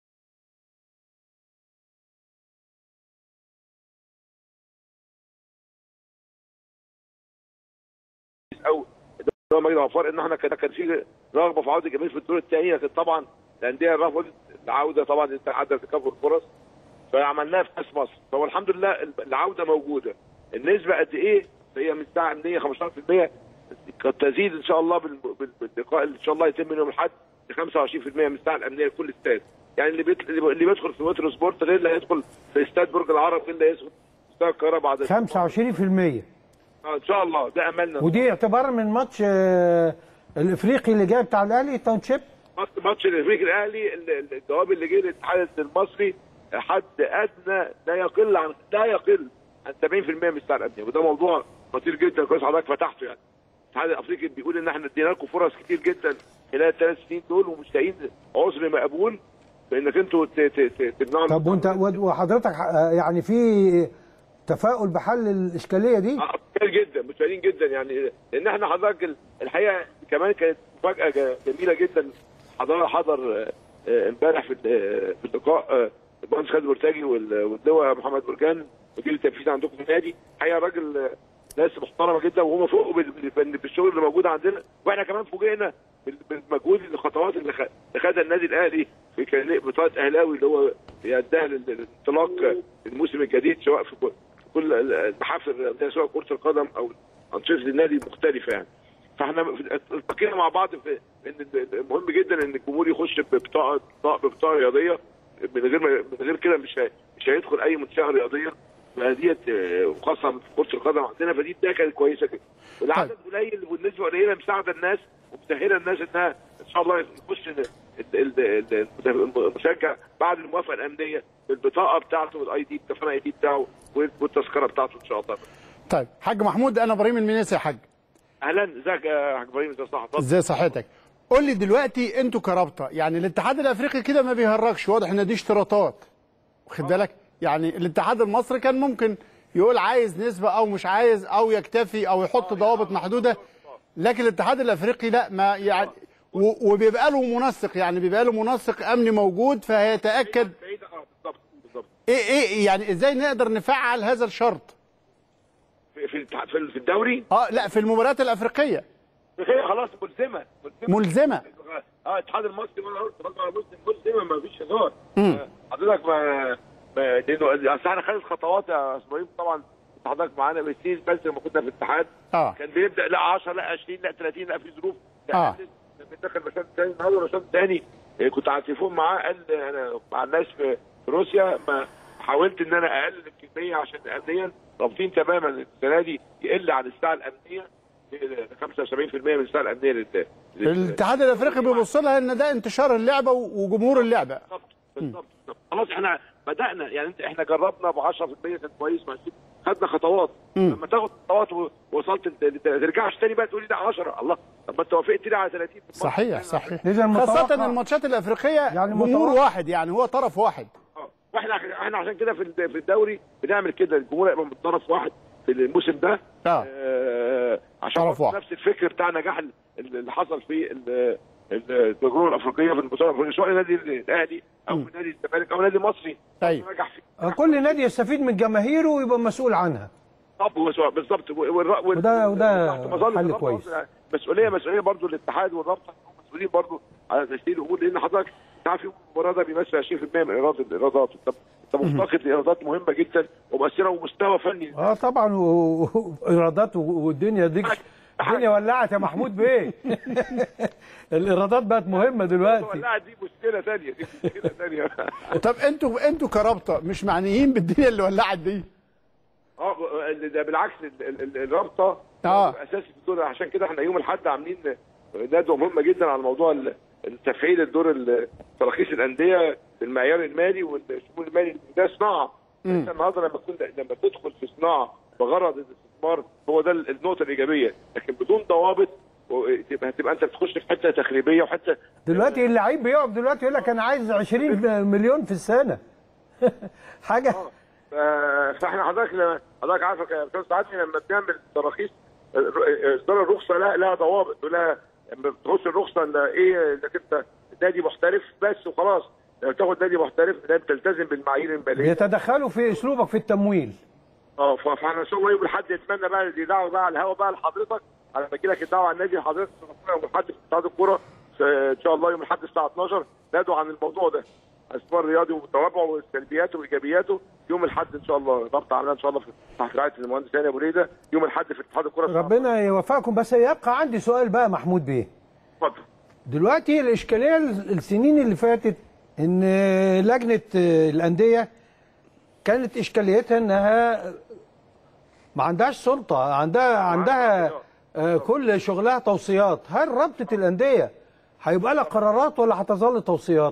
او هو مجد غفار ان احنا كان كان في رغبه في عوده الجماهير في الدور الثاني لكن طبعا الانديه رفضت العوده طبعا انت عدم تكافؤ الفرص فعملناها في كاس مصر فهو الحمد لله العوده موجوده النسبه قد ايه هي من الساعه 100 15% قد تزيد ان شاء الله بال- بال- باللقاء اللي ان شاء الله يتم يوم الاحد ل 25% من الساعه الامنيه لكل استاد يعني اللي بيت... اللي بيدخل في وتر سبورت غير اللي هيدخل في استاد برج العرب غير اللي هيدخل في استاد القاهره بعد 25% آه، ان شاء الله ده املنا ودي اعتبار من ماتش آه، الافريقي اللي جاي بتاع الاهلي تاونشيب ماتش ماتش الافريقي الاهلي ال- ال- الجواب اللي جه للاتحاد المصري حد ادنى لا يقل عن لا يقل عن 70% من الساعه الامنيه وده موضوع خطير جدا كويس حضرتك فتحته يعني الاتحاد الافريقي بيقول ان احنا ادينا لكم فرص كتير جدا خلال الثلاث سنين دول ومش لاقيين عذر مقبول بانك انتوا ت- ت- ت- تمنعوا طب وانت وحضرتك آه، يعني في تفاؤل بحل الاشكاليه دي آه، كتير جدا متفائلين جدا يعني لان احنا حضرتك ال- الحقيقه كمان كانت مفاجاه ج- جميله جدا حضر حضر آه، آه، امبارح في ال- في اللقاء آه، المهندس خالد مرتجي وال- واللواء محمد برجان مدير التنفيذي عندكم في النادي الحقيقه راجل آه، ناس محترمه جدا وهم فوقوا بال- بال- بالشغل اللي موجود عندنا واحنا كمان فوجئنا بال- بالمجهود الخطوات اللي خ- اللي خدها النادي الاهلي في كان- بطاقه اهلاوي اللي هو بيديها لل- للانطلاق الموسم الجديد سواء في كل- في كل المحافل الرياضيه سواء كره القدم او انشطه النادي المختلفه يعني فاحنا التقينا مع بعض في ان مهم جدا ان الجمهور يخش ببطاقه بطاقه ببطاقه رياضيه من غير ما- من غير كده مش هي- مش هيدخل اي منشاه رياضيه فديت آه، خاصه في كره القدم عندنا فدي بدايه كانت كويسه جدا والعدد قليل والنسبه قليله مساعده الناس ومسهله الناس انها ان شاء الله يخش ال- ال- ال- ال- المشجع بعد الموافقه الامنيه بالبطاقه بتاعته والاي دي الكفاله اي دي بتاعه والتذكره بتاعته ان شاء الله طيب حاج محمود انا ابراهيم المنيسي يا حاج اهلا ازيك يا حاج ابراهيم ازي صح اتفضل. ازاي صحتك قول لي دلوقتي انتوا كرابطه يعني الاتحاد الافريقي كده ما بيهرجش واضح ان دي اشتراطات واخد بالك يعني الاتحاد المصري كان ممكن يقول عايز نسبه او مش عايز او يكتفي او يحط ضوابط محدوده لكن الاتحاد الافريقي لا ما يعني و- وبيبقى له منسق يعني بيبقى له منسق امني موجود فهيتاكد بعيدة اه بالظبط بالظبط ايه ايه يعني ازاي نقدر نفعل هذا الشرط في في الاتحاد- في في الدوري اه لا في المباريات الافريقيه هي خلاص ملزمه ملزمه ملزمه اه الاتحاد المصري وانا قلت برضه على مسلم ملزمه ما فيش هزار آه، حضرتك ما ما- لانه اصل احنا خدت خطوات يا اسماعيل طبعا حضرتك معانا بسيس بس لما كنا في الاتحاد اه كان بيبدا لا 10 لا 20 لا 30 لا في ظروف آه. بندخل مشهد تاني النهارده مشهد تاني إيه، كنت على التليفون معاه قال انا مع الناس في في روسيا ما حاولت ان انا اقلل الكميه عشان امنيا رافضين تماما السنه دي يقل عن الساعه الامنيه ل 75% من الساعه الامنيه لل لل- الاتحاد الافريقي بيبص لها ان ده انتشار اللعبه وجمهور اللعبه بالظبط بالظبط بالظبط. خلاص احنا بدانا يعني انت احنا جربنا ب 10% كان كويس ماشي خدنا خطوات لما تاخد خطوات و- ووصلت لت- لت- ترجعش تاني بقى تقول لي ده 10 الله طب ما انت وافقت لي على 30 صحيح صحيح إذا خاصة متوقع- الماتشات الأفريقية يعني جمهور متوقع- واحد يعني هو طرف واحد آه. واحنا احنا عشان كده في الد- في الدوري بنعمل كده الجمهور يبقى من طرف واحد في الموسم ده آه. آه عشان طرف واحد. نفس الفكر بتاع نجاح ال- اللي حصل في ال- ال- التجربه الافريقيه في البطوله الافريقيه سواء النادي الاهلي او في نادي الزمالك او نادي مصري أيوة. نجح فيه كل نادي يستفيد من جماهيره ويبقى مسؤول عنها طب هو سواء بالظبط والر- وال- وده- وده تحت مظلة حل الرابطة كويس. برضه مسؤوليه مسؤوليه برضه الاتحاد والرابطه مسؤولين برضه على تسهيل الامور لان حضرتك انت عارف يوم المباراه ده بيمثل 20% من ايراد الايرادات انت انت مفتقد لايرادات مهمه جدا ومؤثره ومستوى فني اه طبعا و- و- وايرادات و- والدنيا دي الدنيا ولعت يا محمود بيه الايرادات بقت مهمه دلوقتي لا دي مشكله ثانيه دي مشكله ثانيه طب انتوا انتوا كرابطة مش معنيين بالدنيا اللي ولعت دي اه ده بالعكس ال- ال- ال- الرابطه آه. اساسي في الدور عشان كده احنا يوم الاحد عاملين ندوه مهمه جدا على موضوع ال- تفعيل الدور ال- تراخيص الانديه بالمعيار المالي والشمول المالي ده صناعه انت النهارده لما تكون لما تدخل في صناعه بغرض الاستثمار هو ده ال- النقطه الايجابيه لكن بدون ضوابط و- تبقى تبقى انت بتخش في حته تخريبيه وحته دلوقتي اللعيب بيقف دلوقتي يقول لك انا عايز 20 مليون في السنه حاجه ف- فاحنا حضرتك لما- حضرتك عارفك يا استاذ سعادتي لما بنعمل تراخيص اصدار الرخصه لا لها ضوابط ولها لما بتخش الرخصه إن ايه انك انت نادي محترف بس وخلاص لما تاخد نادي محترف لازم تلتزم بالمعايير الماليه بيتدخلوا في اسلوبك في التمويل اه ف- فاحنا ان شاء الله يوم الاحد نتمنى بقى دي دعوه بقى على الهوا بقى لحضرتك على ما يجي لك الدعوه على النادي لحضرتك يوم الاحد في اتحاد الكوره في- ان شاء الله يوم الاحد الساعه 12 ندعو عن الموضوع ده الاستثمار الرياضي وتوابعه وسلبياته وايجابياته يوم الاحد ان شاء الله رابطه عاملاه ان شاء الله في تحت رعايه المهندس هاني ابو ريده يوم الاحد في اتحاد الكوره الساعة ربنا يوفقكم بس يبقى عندي سؤال بقى محمود بيه اتفضل دلوقتي الاشكاليه السنين اللي فاتت ان لجنه الانديه كانت اشكاليتها انها ما عندهاش سلطه عندها عندها آه، كل شغلها توصيات هل رابطه الانديه هيبقى لها قرارات ولا هتظل توصيات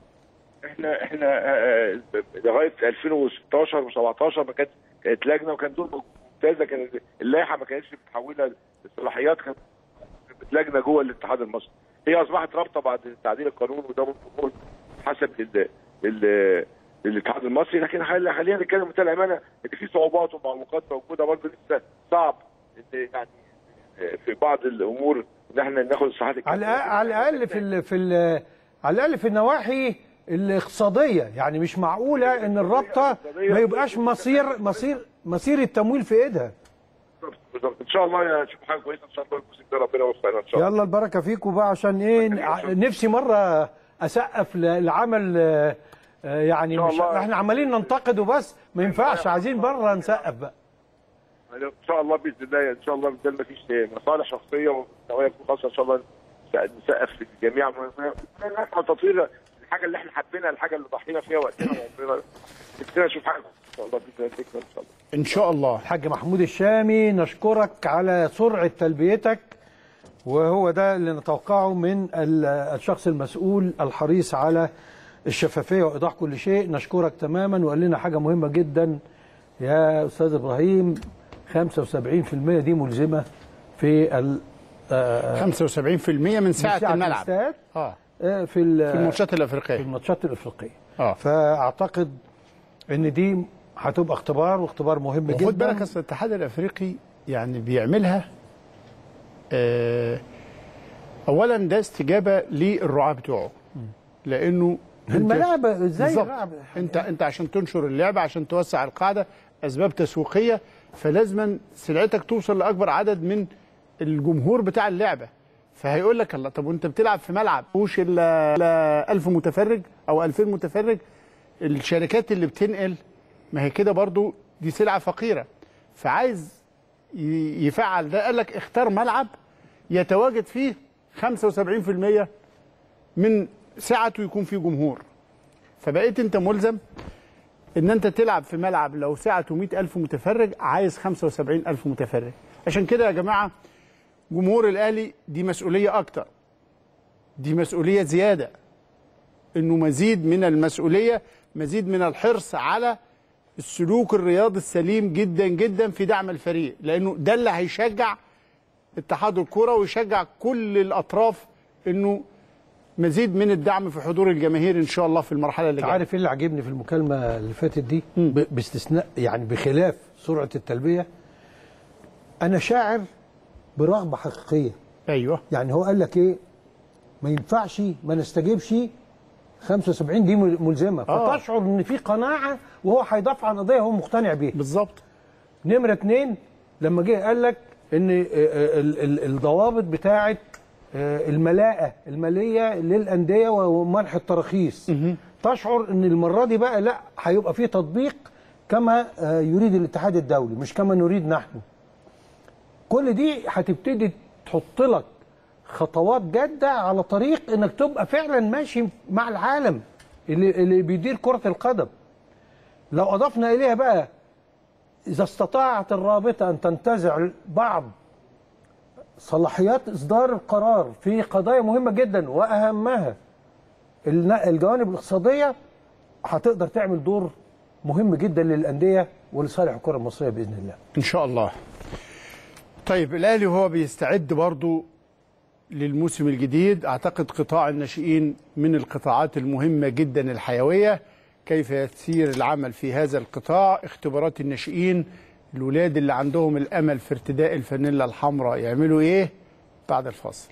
احنا احنا آه، آه، لغايه 2016 و17 ما كانت كانت لجنه وكان دور ممتازه كان اللائحه ما كانتش متحوله لصلاحيات كانت لجنه جوه الاتحاد المصري هي اصبحت رابطه بعد تعديل القانون وده ممكن يكون حسب لل لل للاتحاد المصري لكن خلي- خلينا نتكلم بمنتهى الامانه ان في صعوبات ومعوقات موجوده برضه لسه صعب ان يعني آه، في بعض الامور ان احنا ناخد الصلاحيات على الأقل- على الاقل في ال في ال على الاقل في النواحي الاقتصاديه يعني مش معقوله ان الرابطه ما يبقاش مصير مصير مصير التمويل في ايدها بالظبط بالظبط ان شاء الله نشوف حاجه كويسه ان شاء الله الموسم ده ربنا يوفقنا ان شاء الله يلا البركه فيكم بقى عشان ايه نفسي مره اسقف ل- لعمل آه، آه، يعني إن شاء مش الله. احنا عمالين ننتقد وبس ما ينفعش عايزين بره نسقف بقى ان شاء الله باذن الله ان شاء الله ده ما فيش مصالح شخصيه ونوايا خاصه ان شاء الله نسقف للجميع نسعى تطوير الحاجه اللي احنا حابينها الحاجه اللي ضحينا فيها وقتنا وعمرنا نفسنا نشوف حاجه ان شاء الله باذن الله تكمل ان شاء الله ان شاء الله الحاج محمود الشامي نشكرك على سرعه تلبيتك وهو ده اللي نتوقعه من ال- الشخص المسؤول الحريص على الشفافيه وايضاح كل شيء نشكرك تماما وقال لنا حاجه مهمه جدا يا استاذ ابراهيم 75% دي ملزمه في ال آه، 75% من ساعة, الملعب الاستاد اه آه، في ال- في الماتشات في الافريقيه الماتشات الافريقيه اه فاعتقد ان دي هتبقى اختبار واختبار مهم جدا وخد بالك اصل الاتحاد الافريقي يعني بيعملها آه اولا ده استجابه للرعاه بتوعه لانه أنت- الملاعب ازاي بالظبط. الملاعب انت انت عشان تنشر اللعبه عشان توسع القاعده اسباب تسويقيه فلازما سلعتك توصل لاكبر عدد من الجمهور بتاع اللعبه فهيقول لك الله طب وانت بتلعب في ملعب مش الا إلا 1000 متفرج او 2000 متفرج الشركات اللي بتنقل ما هي كده برضو دي سلعه فقيره فعايز ي- يفعل ده قال لك اختار ملعب يتواجد فيه 75% من سعته يكون فيه جمهور فبقيت انت ملزم ان انت تلعب في ملعب لو سعته 100 ألف متفرج عايز 75 ألف متفرج عشان كده يا جماعة جمهور الأهلي دي مسؤولية أكتر دي مسؤولية زيادة انه مزيد من المسؤوليه مزيد من الحرص على السلوك الرياضي السليم جدا جدا في دعم الفريق لانه ده اللي هيشجع اتحاد الكره ويشجع كل الاطراف انه مزيد من الدعم في حضور الجماهير ان شاء الله في المرحله اللي انت جايه عارف ايه اللي عجبني في المكالمه اللي فاتت دي ب- باستثناء يعني بخلاف سرعه التلبيه انا شاعر برغبه حقيقيه ايوه يعني هو قال لك ايه ما ينفعش ما نستجيبش 75 دي مل- ملزمه آه. فتشعر ان في قناعه وهو هيدافع عن قضيه هو مقتنع بيها بالظبط نمره اتنين لما جه قال لك ان آه، آه، ال- ال- الضوابط بتاعه آه، الملاءه الماليه للانديه ومنح التراخيص تشعر ان المره دي بقى لا هيبقى في تطبيق كما آه، يريد الاتحاد الدولي مش كما نريد نحن كل دي هتبتدي تحط لك خطوات جاده على طريق انك تبقى فعلا ماشي مع العالم اللي اللي بيدير كره القدم لو اضفنا اليها بقى اذا استطاعت الرابطه ان تنتزع بعض صلاحيات اصدار القرار في قضايا مهمه جدا واهمها الن- الجوانب الاقتصاديه هتقدر تعمل دور مهم جدا للانديه ولصالح الكره المصريه باذن الله ان شاء الله طيب الاهلي وهو بيستعد برضو للموسم الجديد اعتقد قطاع الناشئين من القطاعات المهمه جدا الحيويه كيف يسير العمل في هذا القطاع اختبارات الناشئين الولاد اللي عندهم الامل في ارتداء الفانيلا الحمراء يعملوا ايه بعد الفاصل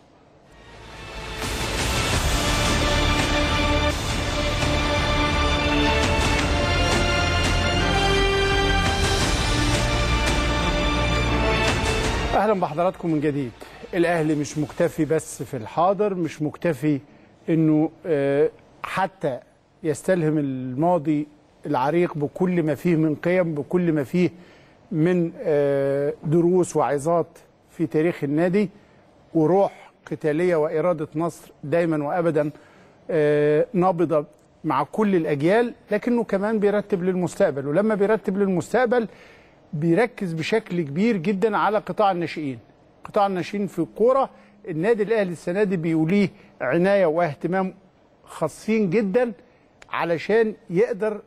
اهلا بحضراتكم من جديد الاهلي مش مكتفي بس في الحاضر مش مكتفي انه آه، حتى يستلهم الماضي العريق بكل ما فيه من قيم بكل ما فيه من آه، دروس وعظات في تاريخ النادي وروح قتاليه واراده نصر دايما وابدا آه، نابضه مع كل الاجيال لكنه كمان بيرتب للمستقبل ولما بيرتب للمستقبل بيركز بشكل كبير جدا على قطاع الناشئين قطاع الناشئين في الكوره النادي الاهلي السنه دي بيوليه عنايه واهتمام خاصين جدا علشان يقدر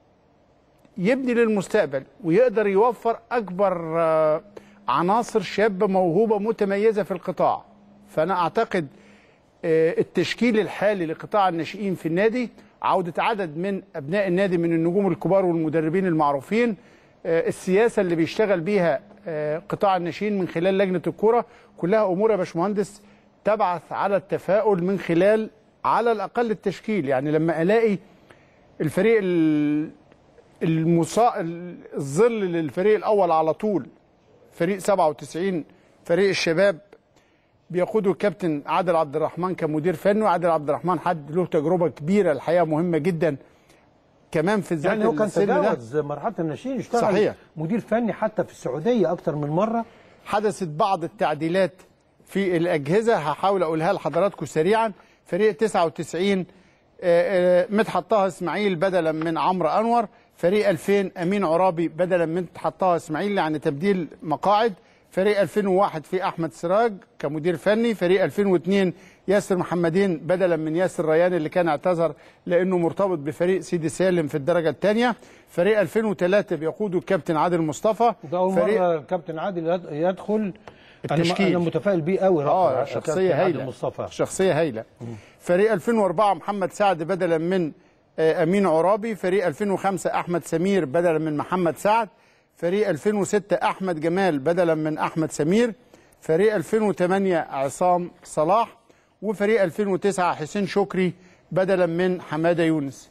يبني للمستقبل ويقدر يوفر اكبر آه، عناصر شابه موهوبه متميزه في القطاع فانا اعتقد آه، التشكيل الحالي لقطاع الناشئين في النادي عودة عدد من أبناء النادي من النجوم الكبار والمدربين المعروفين آه، السياسة اللي بيشتغل بيها آه، قطاع الناشئين من خلال لجنة الكرة كلها أمور يا باشمهندس تبعث على التفاؤل من خلال على الأقل التشكيل يعني لما ألاقي الفريق ال- المصا... الظل للفريق الأول على طول فريق 97 فريق الشباب بيقوده الكابتن عادل عبد الرحمن كمدير فني وعادل عبد الرحمن حد له تجربه كبيره الحقيقه مهمه جدا كمان في ذات يعني هو كان السن ده تجاوز مرحله الناشئين اشتغل صحيح. مدير فني حتى في السعوديه اكتر من مره حدثت بعض التعديلات في الاجهزه هحاول اقولها لحضراتكم سريعا فريق 99 آه، آه، مدحت طه اسماعيل بدلا من عمرو انور فريق 2000 امين عرابي بدلا من مدحت طه اسماعيل يعني تبديل مقاعد فريق 2001 في احمد سراج كمدير فني فريق 2002 ياسر محمدين بدلا من ياسر ريان اللي كان اعتذر لانه مرتبط بفريق سيدي سالم في الدرجه الثانيه فريق 2003 بيقوده الكابتن عادل مصطفى وده اول فريق مره الكابتن عادل يد- يدخل التشكيل. انا, أنا متفائل بيه قوي اه شخصيه هايله مصطفى شخصيه هايله فريق 2004 محمد سعد بدلا من آه، امين عرابي فريق 2005 احمد سمير بدلا من محمد سعد فريق 2006 احمد جمال بدلا من احمد سمير فريق 2008 عصام صلاح وفريق 2009 حسين شكري بدلا من حماده يونس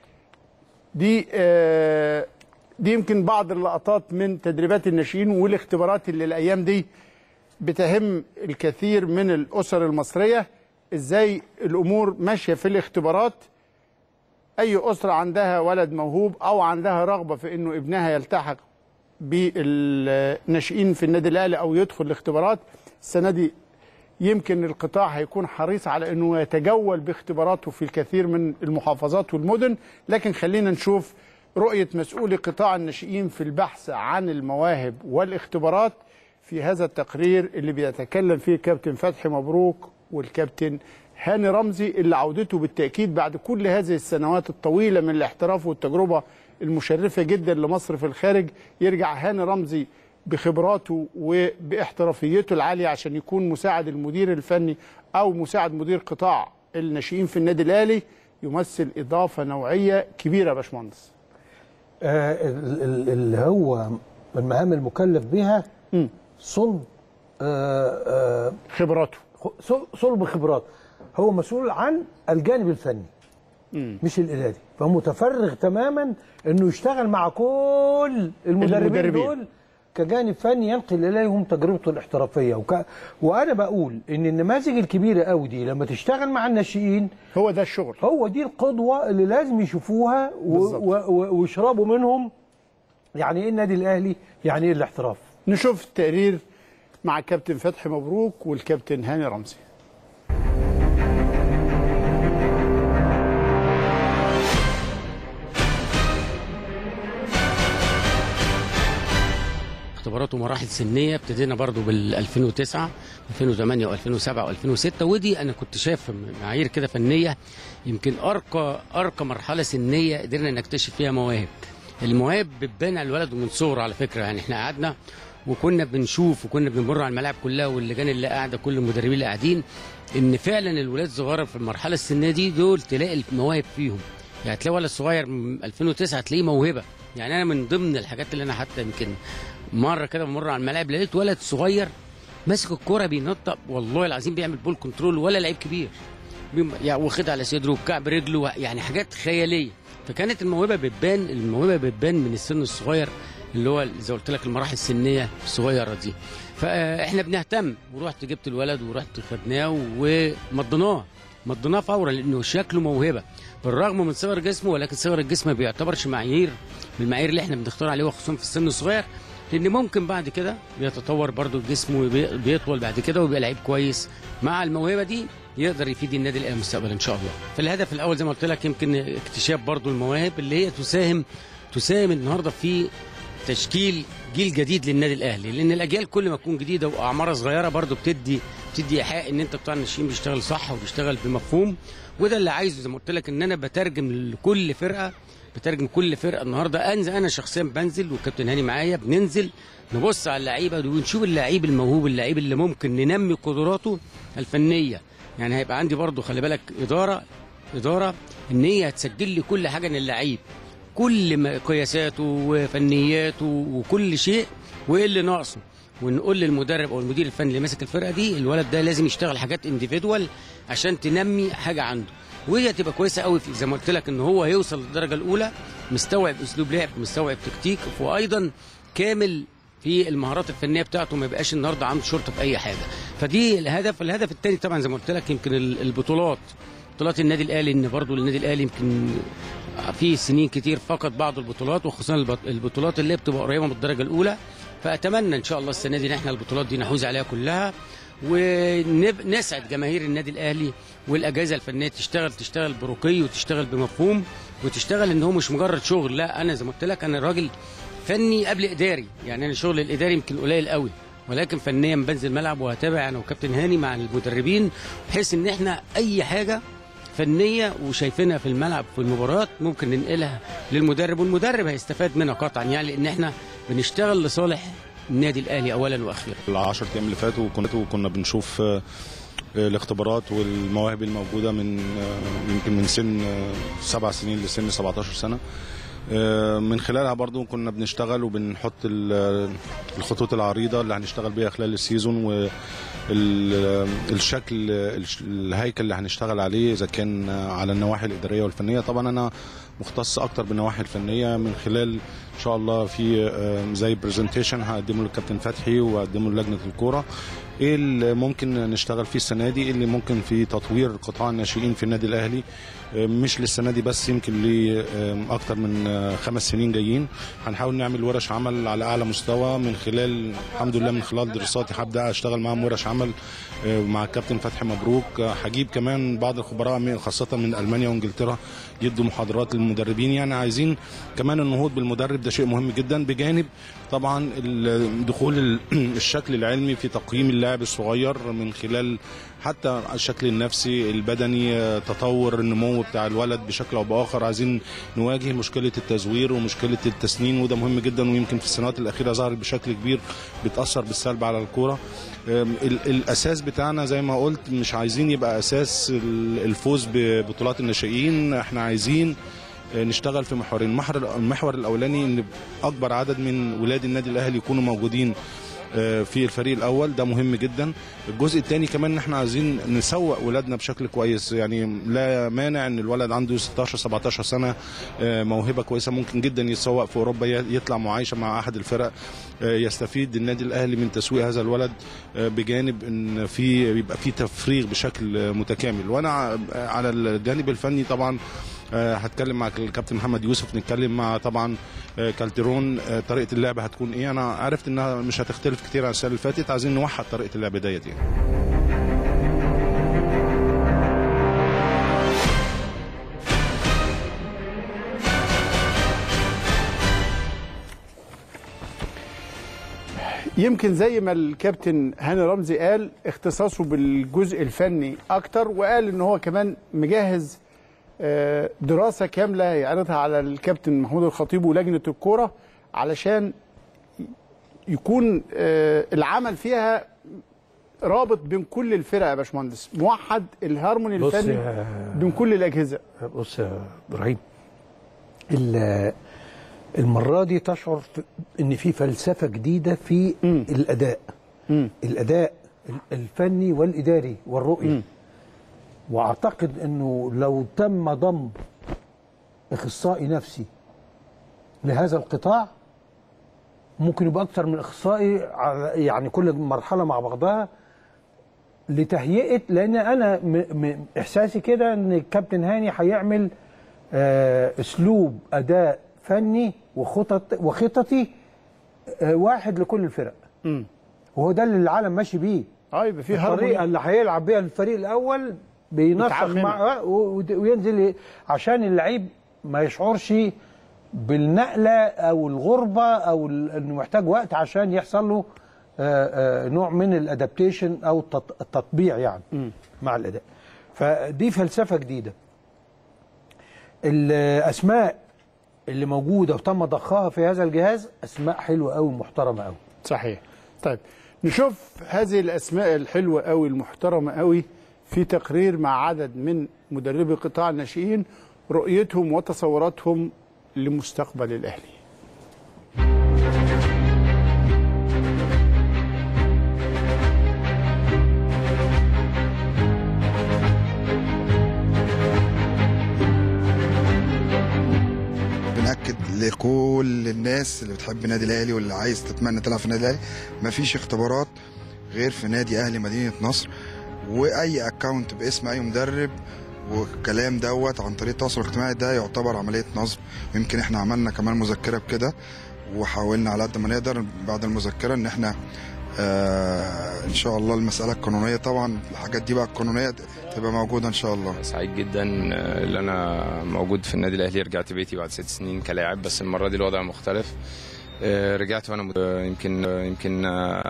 دي آه، دي يمكن بعض اللقطات من تدريبات الناشئين والاختبارات اللي الايام دي بتهم الكثير من الاسر المصريه ازاي الامور ماشيه في الاختبارات اي اسره عندها ولد موهوب او عندها رغبه في انه ابنها يلتحق بالناشئين في النادي الاهلي او يدخل الاختبارات السنه دي يمكن القطاع هيكون حريص على انه يتجول باختباراته في الكثير من المحافظات والمدن لكن خلينا نشوف رؤيه مسؤولي قطاع الناشئين في البحث عن المواهب والاختبارات في هذا التقرير اللي بيتكلم فيه كابتن فتحي مبروك والكابتن هاني رمزي اللي عودته بالتاكيد بعد كل هذه السنوات الطويله من الاحتراف والتجربه المشرفه جدا لمصر في الخارج يرجع هاني رمزي بخبراته وباحترافيته العاليه عشان يكون مساعد المدير الفني او مساعد مدير قطاع الناشئين في النادي الاهلي يمثل اضافه نوعيه كبيره يا باشمهندس آه، ال- ال- اللي هو المهام المكلف بها صلب آه، آه، خبراته خ- صل- صلب خبرات هو مسؤول عن الجانب الفني مش الاداري فهو متفرغ تماما انه يشتغل مع كل المدربين, المدربين. دول كجانب فني ينقل اليهم تجربته الاحترافيه وك... وانا بقول ان النماذج الكبيره قوي دي لما تشتغل مع الناشئين هو ده الشغل هو دي القدوه اللي لازم يشوفوها و... بالظبط. و... و... ويشربوا منهم يعني ايه النادي الاهلي يعني ايه الاحتراف نشوف التقرير مع الكابتن فتحي مبروك والكابتن هاني رمزي اختبارات ومراحل سنيه ابتدينا برضو بال 2009 2008 و2007 و2006 ودي انا كنت شايف معايير كده فنيه يمكن ارقى ارقى مرحله سنيه قدرنا نكتشف فيها مواهب المواهب بتبان على الولد من صغره على فكره يعني احنا قعدنا وكنا بنشوف وكنا بنمر على الملاعب كلها واللجان اللي قاعده كل المدربين اللي قاعدين ان فعلا الولاد الصغيره في المرحله السنيه دي دول تلاقي المواهب فيهم يعني تلاقي ولد صغير من 2009 تلاقيه موهبه يعني انا من ضمن الحاجات اللي انا حتى يمكن مره كده بمر على الملاعب لقيت ولد صغير ماسك الكوره بينطق والله العظيم بيعمل بول كنترول ولا لعيب كبير بيم- يعني واخدها على صدره وكعب رجله يعني حاجات خياليه فكانت الموهبه بتبان الموهبه بتبان من السن الصغير اللي هو زي ما قلت لك المراحل السنيه الصغيره دي فاحنا بنهتم ورحت جبت الولد ورحت خدناه ومضيناه مضيناه فورا لانه شكله موهبه بالرغم من صغر جسمه ولكن صغر الجسم ما بيعتبرش معايير من المعايير اللي احنا بنختار عليه وخصوصا في السن الصغير لان ممكن بعد كده بيتطور برضو الجسم وبيطول بعد كده ويبقى لعيب كويس مع الموهبه دي يقدر يفيد النادي الاهلي مستقبلا ان شاء الله فالهدف الاول زي ما قلت لك يمكن اكتشاف برضو المواهب اللي هي تساهم تساهم النهارده في تشكيل جيل جديد للنادي الاهلي لان الاجيال كل ما تكون جديده واعمارها صغيره برضو بتدي بتدي ايحاء ان انت بتاع الناشئين بيشتغل صح وبيشتغل بمفهوم وده اللي عايزه زي ما قلت لك ان انا بترجم لكل فرقه بترجم كل فرقه النهارده انزل انا شخصيا بنزل والكابتن هاني معايا بننزل نبص على اللعيبه دي ونشوف اللعيب الموهوب اللعيب اللي ممكن ننمي قدراته الفنيه يعني هيبقى عندي برضو خلي بالك اداره اداره ان هي هتسجل لي كل حاجه عن اللعيب كل ما قياساته وفنياته وكل شيء وايه اللي ناقصه ونقول للمدرب او المدير الفني اللي ماسك الفرقه دي الولد ده لازم يشتغل حاجات انديفيدوال عشان تنمي حاجه عنده وهي تبقى كويسه قوي في زي ما قلت لك ان هو هيوصل للدرجه الاولى مستوعب اسلوب لعب مستوعب تكتيك وايضا كامل في المهارات الفنيه بتاعته ما يبقاش النهارده عنده شرطه في اي حاجه فدي الهدف الهدف الثاني طبعا زي ما قلت لك يمكن ال- البطولات بطولات النادي الاهلي ان برضو النادي الاهلي يمكن في سنين كتير فقد بعض البطولات وخصوصا البط- البطولات اللي بتبقى قريبه من الدرجه الاولى فاتمنى ان شاء الله السنه دي ان احنا البطولات دي نحوز عليها كلها ونسعد جماهير النادي الاهلي والاجهزه الفنيه تشتغل تشتغل برقي وتشتغل بمفهوم وتشتغل ان هو مش مجرد شغل لا انا زي ما قلت لك انا راجل فني قبل اداري يعني انا الشغل الاداري يمكن قليل قوي ولكن فنيا بنزل ملعب وهتابع انا وكابتن هاني مع المدربين بحيث ان احنا اي حاجه فنيه وشايفينها في الملعب في المباريات ممكن ننقلها للمدرب والمدرب هيستفاد منها قطعا يعني لان احنا بنشتغل لصالح النادي الاهلي اولا واخيرا العشر ايام اللي فاتوا كنا كنا بنشوف آه، آه، الاختبارات والمواهب الموجوده من آه، يمكن من سن آه، سبع سنين لسن 17 سنه آه، من خلالها برضو كنا بنشتغل وبنحط ال- الخطوط العريضه اللي هنشتغل بيها خلال السيزون والشكل الهيكل اللي هنشتغل عليه اذا كان على النواحي الاداريه والفنيه طبعا انا مختص اكتر بالنواحي الفنيه من خلال ان شاء الله في آه، زي برزنتيشن هقدمه للكابتن فتحي واقدمه للجنه الكوره ايه اللي ممكن نشتغل فيه السنه دي ايه اللي ممكن في تطوير قطاع الناشئين في النادي الاهلي آه، مش للسنه دي بس يمكن لاكتر من آه، خمس سنين جايين هنحاول نعمل ورش عمل على اعلى مستوى من خلال الحمد لله من خلال دراساتي هبدا اشتغل معاهم ورش عمل آه، مع الكابتن فتحي مبروك آه، هجيب كمان بعض الخبراء من- خاصه من المانيا وانجلترا يدوا محاضرات للمدربين يعني عايزين كمان النهوض بالمدرب ده شيء مهم جدا بجانب طبعا ال- دخول ال- الشكل العلمي في تقييم اللاعب الصغير من خلال حتى الشكل النفسي البدني آه، تطور النمو بتاع الولد بشكل او باخر عايزين نواجه مشكله التزوير ومشكله التسنين وده مهم جدا ويمكن في السنوات الاخيره ظهرت بشكل كبير بتاثر بالسلب على الكوره آم، ال- الاساس بتاعنا زي ما قلت مش عايزين يبقى اساس ال- الفوز ببطولات الناشئين احنا عايزين آه، نشتغل في محورين المحور المحور الاولاني ان اكبر عدد من ولاد النادي الاهلي يكونوا موجودين آه، في الفريق الاول ده مهم جدا الجزء الثاني كمان ان احنا عايزين نسوق ولادنا بشكل كويس يعني لا مانع ان الولد عنده 16 17 سنه آه، موهبه كويسه ممكن جدا يتسوق في اوروبا ي- يطلع معايشه مع احد الفرق آه، يستفيد النادي الاهلي من تسويق هذا الولد آه، بجانب ان في يبقى في تفريغ بشكل آه، متكامل وانا ع- على الجانب الفني طبعا آه، هتكلم مع الكابتن محمد يوسف نتكلم مع طبعا آه، كالتيرون آه، طريقه اللعب هتكون ايه انا عرفت انها مش هتختلف كتير عن السنه اللي فاتت عايزين نوحد طريقه اللعب ديت يعني يمكن زي ما الكابتن هاني رمزي قال اختصاصه بالجزء الفني اكتر وقال ان هو كمان مجهز آه، دراسه كامله يعرضها على الكابتن محمود الخطيب ولجنه الكوره علشان يكون آه، العمل فيها رابط بين كل الفرق يا باشمهندس موحد الهارموني بص الفني يا- بين كل الاجهزه بص يا ابراهيم ال- المره دي تشعر في- ان في فلسفه جديده في الاداء الاداء ال- الفني والاداري والرؤيه واعتقد انه لو تم ضم اخصائي نفسي لهذا القطاع ممكن يبقى اكتر من اخصائي على يعني كل مرحله مع بعضها لتهيئه لان انا م م احساسي كده ان الكابتن هاني هيعمل آه اسلوب اداء فني وخطط وخططي آه واحد لكل الفرق وهو ده اللي العالم ماشي بيه اه يبقى في الطريقه هارموني اللي هيلعب بيها الفريق الاول بينسق متعممة. مع آه، و- و- وينزل ي- عشان اللعيب ما يشعرش بالنقله او الغربه او ال- انه محتاج وقت عشان يحصل له آه، آه، نوع من الادابتيشن او التط- التطبيع يعني مع الاداء فدي فلسفه جديده الاسماء اللي موجوده وتم ضخها في هذا الجهاز اسماء حلوه قوي محترمه قوي صحيح طيب نشوف هذه الاسماء الحلوه قوي المحترمه قوي في تقرير مع عدد من مدربي قطاع الناشئين رؤيتهم وتصوراتهم لمستقبل الاهلي بنأكد لكل الناس اللي بتحب النادي الاهلي واللي عايز تتمنى تلعب في النادي الاهلي مفيش اختبارات غير في نادي اهلي مدينه نصر واي اكونت باسم اي مدرب والكلام دوت عن طريق التواصل الاجتماعي ده يعتبر عمليه نصب ويمكن احنا عملنا كمان مذكره بكده وحاولنا على قد ما نقدر بعد المذكره ان احنا آه ان شاء الله المساله القانونيه طبعا الحاجات دي بقى القانونيه تبقى موجوده ان شاء الله سعيد جدا آه، اللي انا موجود في النادي الاهلي رجعت بيتي بعد ست سنين كلاعب بس المره دي الوضع مختلف آه، رجعت وانا مد- آه، يمكن آه، يمكن آه،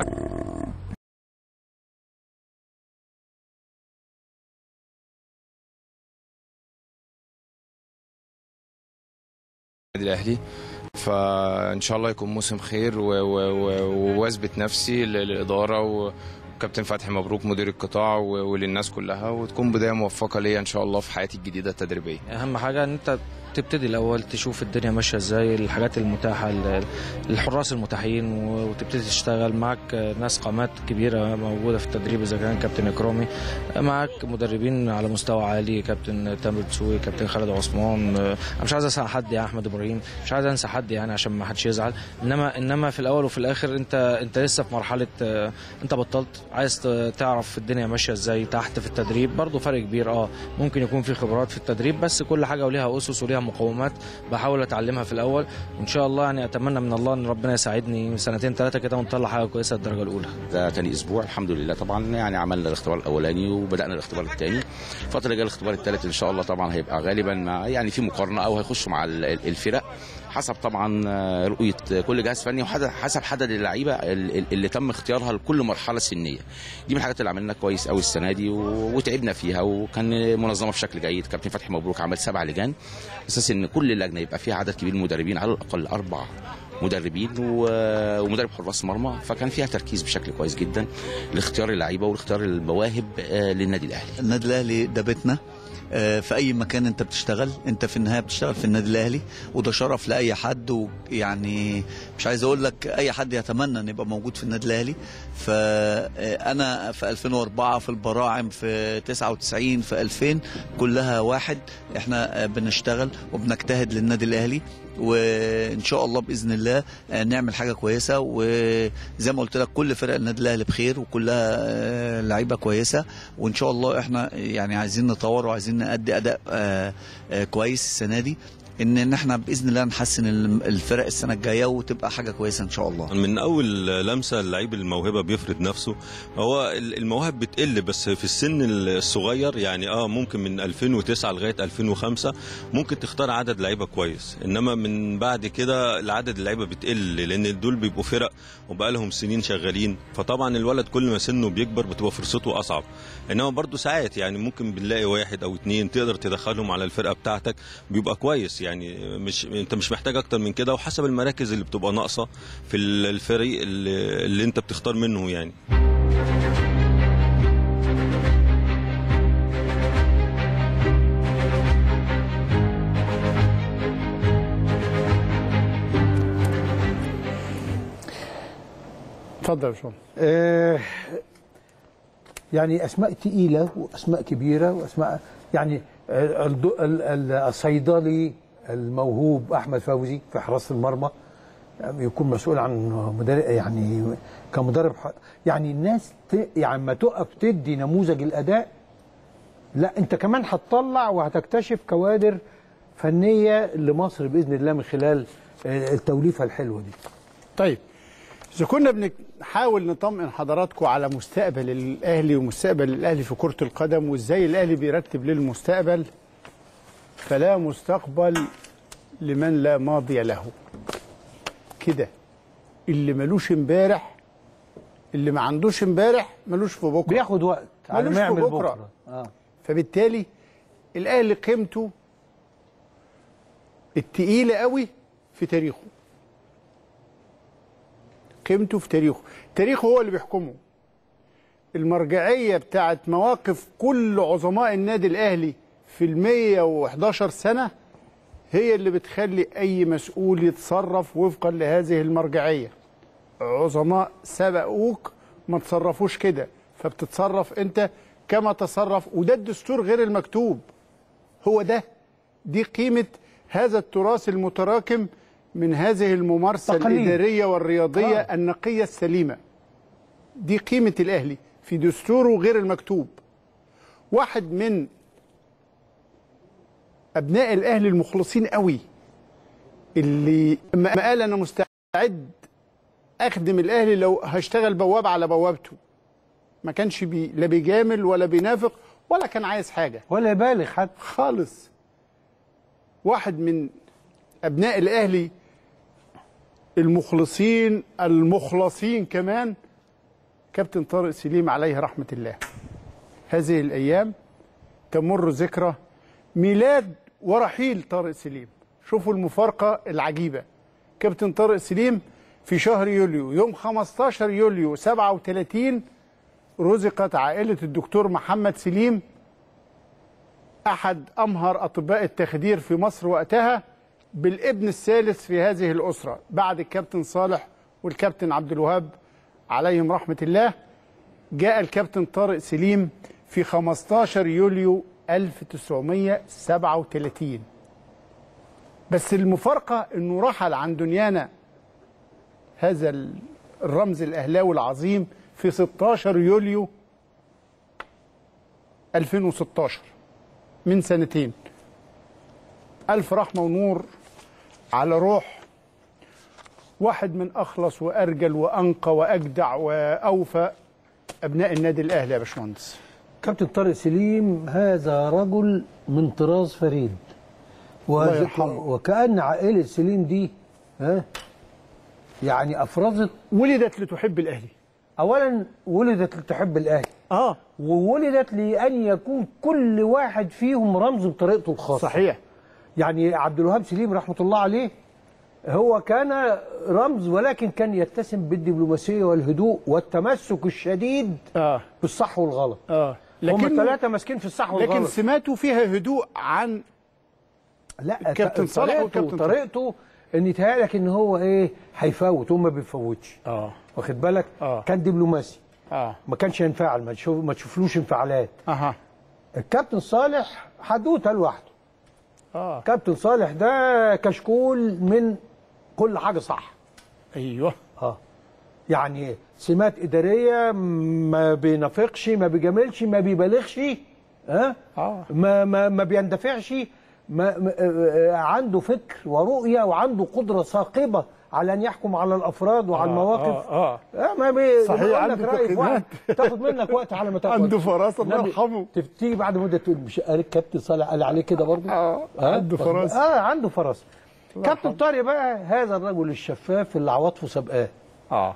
النادي الاهلي فان شاء الله يكون موسم خير و- و- و- واثبت نفسي لل- للاداره وكابتن فتحي مبروك مدير القطاع و- وللناس كلها وتكون بدايه موفقه ليا ان شاء الله في حياتي الجديده التدريبيه اهم حاجه ان انت تبتدي الاول تشوف الدنيا ماشيه ازاي الحاجات المتاحه ال- الحراس المتاحين و- وتبتدي تشتغل معك ناس قامات كبيره موجوده في التدريب اذا كان كابتن اكرامي معك مدربين على مستوى عالي كابتن تامر دسوقي كابتن خالد عثمان انا مش عايز انسى حد يا احمد ابراهيم مش عايز انسى حد يعني عشان ما حدش يزعل انما انما في الاول وفي الاخر انت انت لسه في مرحله آه، انت بطلت عايز ت- تعرف الدنيا ماشيه ازاي تحت في التدريب برضه فرق كبير اه ممكن يكون في خبرات في التدريب بس كل حاجه وليها اسس وليها مقومات بحاول اتعلمها في الاول وان شاء الله يعني اتمنى من الله ان ربنا يساعدني سنتين ثلاثه كده ونطلع حاجه كويسه الدرجه الاولى ده تاني اسبوع الحمد لله طبعا يعني عملنا الاختبار الاولاني وبدانا الاختبار الثاني الفتره اللي جايه الاختبار الثالث ان شاء الله طبعا هيبقى غالبا مع يعني في مقارنه او هيخشوا مع ال- الفرق حسب طبعا آه، رؤيه كل جهاز فني وحسب عدد اللعيبه ال- ال- اللي تم اختيارها لكل مرحله سنيه دي من الحاجات اللي عملنا كويس قوي السنه دي و- وتعبنا فيها وكان منظمه بشكل جيد كابتن فتحي مبروك عمل سبع لجان اساس ان كل لجنه يبقى فيها عدد كبير من المدربين على الاقل اربع مدربين و- ومدرب حراس مرمى فكان فيها تركيز بشكل كويس جدا لاختيار اللعيبه واختيار المواهب آه، للنادي الاهلي النادي الاهلي ده بيتنا آه، في اي مكان انت بتشتغل انت في النهايه بتشتغل في النادي الاهلي وده شرف لاي حد ويعني مش عايز اقول لك اي حد يتمنى ان يبقى موجود في النادي الاهلي فانا في 2004 في البراعم في 99 في 2000 كلها واحد احنا آه، بنشتغل وبنجتهد للنادي الاهلي وان شاء الله باذن الله آه، نعمل حاجه كويسه وزي ما قلت لك كل فرق النادي الاهلي بخير وكلها آه، لعيبه كويسه وان شاء الله احنا يعني عايزين نطور وعايزين نأدي اداء آه، آه، كويس السنه دي ان ان احنا باذن الله نحسن الفرق السنه الجايه وتبقى حاجه كويسه ان شاء الله من اول لمسه اللعيب الموهبه بيفرض نفسه هو المواهب بتقل بس في السن الصغير يعني اه ممكن من 2009 لغايه 2005 ممكن تختار عدد لعيبه كويس انما من بعد كده العدد اللعيبه بتقل لان دول بيبقوا فرق وبقى لهم سنين شغالين فطبعا الولد كل ما سنه بيكبر بتبقى فرصته اصعب انما برضو ساعات يعني ممكن بنلاقي واحد او اتنين تقدر تدخلهم على الفرقه بتاعتك بيبقى كويس يعني مش انت مش محتاج اكتر من كده وحسب المراكز اللي بتبقى ناقصه في الفريق اللي, اللي انت بتختار منه يعني اتفضل يا باشمهندس آه، يعني اسماء تقيله واسماء كبيره واسماء يعني آه، الد- ال- ال- الصيدلي الموهوب احمد فوزي في حراسه المرمى يعني يكون مسؤول عن مدرب يعني كمدرب ح- يعني الناس ت- يعني ما تقف تدي نموذج الاداء لا انت كمان هتطلع وهتكتشف كوادر فنيه لمصر باذن الله من خلال آه، التوليفه الحلوه دي طيب إذا كنا بنحاول نطمئن حضراتكم على مستقبل الأهلي ومستقبل الأهلي في كرة القدم وإزاي الأهلي بيرتب للمستقبل فلا مستقبل لمن لا ماضي له كده اللي ملوش امبارح اللي ما عندوش امبارح ملوش في بكره بياخد وقت على ملوش ما في يعمل بكره, بكره اه فبالتالي الاهلي قيمته التقيله قوي في تاريخه قيمته في تاريخه تاريخه هو اللي بيحكمه المرجعيه بتاعت مواقف كل عظماء النادي الاهلي في ال 111 سنه هي اللي بتخلي اي مسؤول يتصرف وفقا لهذه المرجعيه عظماء سبقوك ما تصرفوش كده فبتتصرف انت كما تصرف وده الدستور غير المكتوب هو ده دي قيمة هذا التراث المتراكم من هذه الممارسة تقاليد. الإدارية والرياضية آه. النقية السليمة دي قيمة الأهلي في دستوره غير المكتوب واحد من أبناء الأهلي المخلصين قوي اللي ما قال أنا مستعد أخدم الأهلي لو هشتغل بواب على بوابته ما كانش بي لا بيجامل ولا بينافق ولا كان عايز حاجة ولا يبالغ حتى خالص واحد من أبناء الأهلي المخلصين المخلصين كمان كابتن طارق سليم عليه رحمة الله هذه الأيام تمر ذكرى ميلاد ورحيل طارق سليم شوفوا المفارقة العجيبة كابتن طارق سليم في شهر يوليو يوم 15 يوليو 37 رزقت عائلة الدكتور محمد سليم أحد أمهر أطباء التخدير في مصر وقتها بالابن الثالث في هذه الأسرة بعد الكابتن صالح والكابتن عبد الوهاب عليهم رحمة الله جاء الكابتن طارق سليم في 15 يوليو 1937 بس المفارقة أنه رحل عن دنيانا هذا الرمز الأهلاوي العظيم في 16 يوليو 2016 من سنتين ألف رحمة ونور على روح واحد من أخلص وأرجل وأنقى وأجدع وأوفى أبناء النادي الأهلي يا باشمهندس كابتن طارق سليم هذا رجل من طراز فريد الله وز- يرحمه. وكأن عائلة سليم دي ها يعني أفرزت ولدت لتحب الأهلي أولا ولدت لتحب الأهلي اه وولدت لأن يكون كل واحد فيهم رمز بطريقته الخاصة صحيح يعني عبد الوهاب سليم رحمة الله عليه هو كان رمز ولكن كان يتسم بالدبلوماسية والهدوء والتمسك الشديد اه بالصح والغلط اه هم لكن الثلاثة ماسكين في الصح والغلط لكن سماته فيها هدوء عن لا الكابتن صالح طريقته والكابتن طارق. طريقته ان يتهيألك ان هو ايه هيفوت هو ما بيفوتش اه واخد بالك آه. كان دبلوماسي اه ما كانش ينفعل ما تشوف ما تشوفلوش انفعالات اها الكابتن صالح حدوته لوحده اه كابتن صالح ده كشكول من كل حاجه صح ايوه اه يعني سمات اداريه ما بينافقش ما بيجاملش ما بيبالغش ها آه. ما ما ما بيندفعش ما ما- آه، آه، عنده فكر ورؤيه وعنده قدره ثاقبه على ان يحكم على الافراد وعلى آه، المواقف اه, آه. آه ما بي صحيح، بيقول لك عنده رأي في تقييمات. واحد تاخد منك وقت على ما تاخد عنده فراسة، الله نبي- يرحمه. تف- تيجي بعد مده تقول مش قال الكابتن صالح قال عليه كده برضه آه، عنده فراسة. اه عنده فراسه كابتن طارق بقى هذا الرجل الشفاف اللي عواطفه سابقاه اه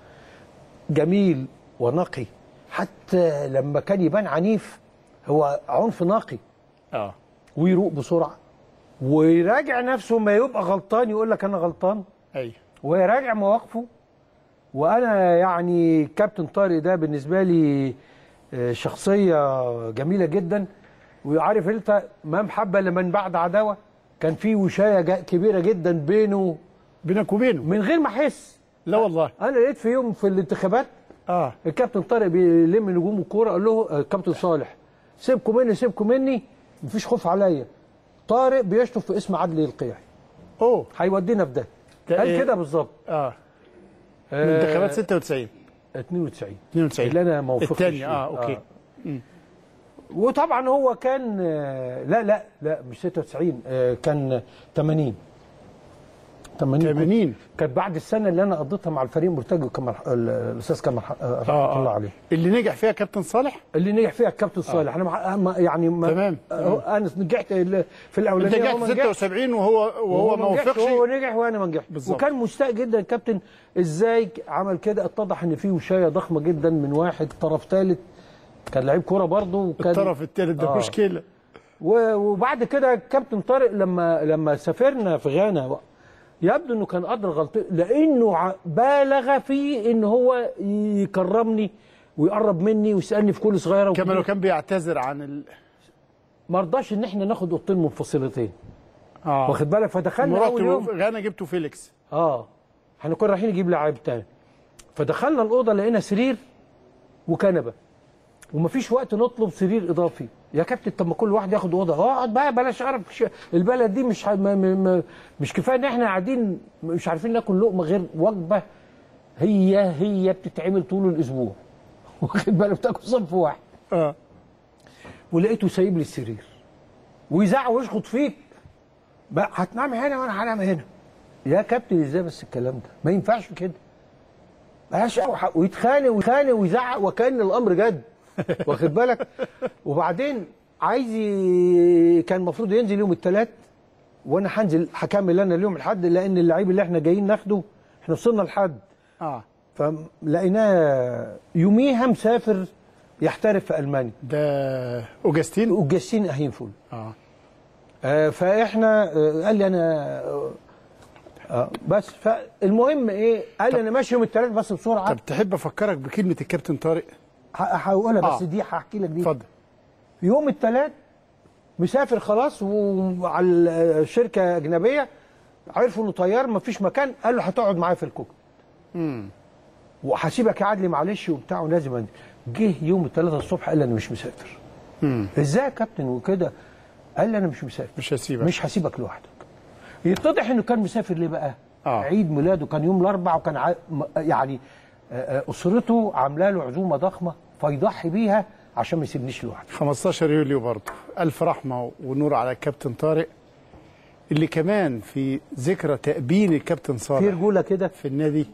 جميل ونقي حتى لما كان يبان عنيف هو عنف نقي اه ويروق بسرعه ويراجع نفسه ما يبقى غلطان يقول لك انا غلطان ايوه ويراجع مواقفه وانا يعني كابتن طارق ده بالنسبه لي آه، شخصيه جميله جدا وعارف انت ما محبه لمن بعد عداوه كان في وشايه جا- كبيره جدا بينه بينك وبينه من غير ما احس لا والله انا لقيت في يوم في الانتخابات اه الكابتن طارق بيلم نجوم الكوره قال له آه، كابتن صالح سيبكم مني سيبكم مني مفيش خوف عليا طارق بيشطب في اسم عدلي القيعي اوه هيودينا في ده ده قال إيه؟ كده بالظبط اه من آه، انتخابات 96 92 92 اللي انا ما وفقتش الثانية فيه. اه اوكي مم. وطبعا هو كان آه، لا لا لا مش 96 آه، كان 80 80 80 كانت بعد السنه اللي انا قضيتها مع الفريق مرتجي وكمال ال- الاستاذ كمال ح- آه، رحمه آه، آه. الله عليه اللي نجح فيها كابتن صالح اللي نجح فيها الكابتن صالح انا مع- ما- يعني ما تمام، آه، انا نجحت ال- في انت الاولانيه نجحت هو ما في نجحش. 76 وهو وهو ما نجحش، وفقش هو نجح وانا ما نجحت بالظبط. وكان مستاء جدا الكابتن ازاي عمل كده اتضح ان في وشايه ضخمه جدا من واحد طرف ثالث كان لعيب كوره برضه وكان الطرف الثالث ده آه. مشكله و- وبعد كده كابتن طارق لما لما سافرنا في غانا يبدو انه كان قدر غلطته لانه ع- بالغ في ان هو يكرمني ويقرب مني ويسالني في كل صغيره كما وكبيرة. لو كان بيعتذر عن ال... ما رضاش ان احنا ناخد اوضتين منفصلتين اه واخد بالك فدخلنا اول يوم مرات غانا جبته فيليكس اه احنا كنا رايحين نجيب لعيب تاني فدخلنا الاوضه لقينا سرير وكنبه ومفيش وقت نطلب سرير اضافي يا كابتن طب ما كل واحد ياخد اوضه اقعد بقى بلاش اعرف ش- البلد دي مش ح- ما ما ما مش كفايه ان احنا قاعدين مش عارفين ناكل لقمه غير وجبه هي هي بتتعمل طول الاسبوع واخد بالك بتاكل صنف واحد اه ولقيته سايب لي السرير ويزعق ويشخط فيك بقى هتنام هنا وانا هنام هنا يا كابتن ازاي بس الكلام ده ما ينفعش كده بلاش أوحى- ويتخانق ويتخانق ويزعق وكان الامر جد واخد بالك وبعدين عايز ي... كان المفروض ينزل يوم الثلاث وانا هنزل هكمل انا اليوم الحد لان اللعيب اللي احنا جايين ناخده احنا وصلنا لحد اه فلقيناه يوميها مسافر يحترف في المانيا ده اوجستين اوجستين اهينفول اه آه فاحنا آه قال لي انا آه آه بس فالمهم ايه قال لي انا ماشي يوم الثلاث بس بسرعه طب تحب افكرك بكلمه الكابتن طارق ه- هقولها بس آه. دي هحكي لك دي اتفضل يوم الثلاث مسافر خلاص وعلى شركه اجنبيه عرفوا انه طيار مفيش مكان قال له هتقعد معايا في الكوكب امم وهسيبك يا عدلي معلش وبتاع ولازم أنزل. جه يوم الثلاثة الصبح قال لي انا مش مسافر امم ازاي يا كابتن وكده قال لي انا مش مسافر مش هسيبك مش هسيبك لوحدك يتضح انه كان مسافر ليه بقى آه. عيد ميلاده كان يوم الاربعاء وكان ع... م- يعني آه، آه، اسرته عامله له عزومه ضخمه فيضحي بيها عشان ما يسيبنيش لوحدي 15 يوليو برضه الف رحمه ونور على الكابتن طارق اللي كمان في ذكرى تأبين الكابتن في صالح رجوله كده في النادي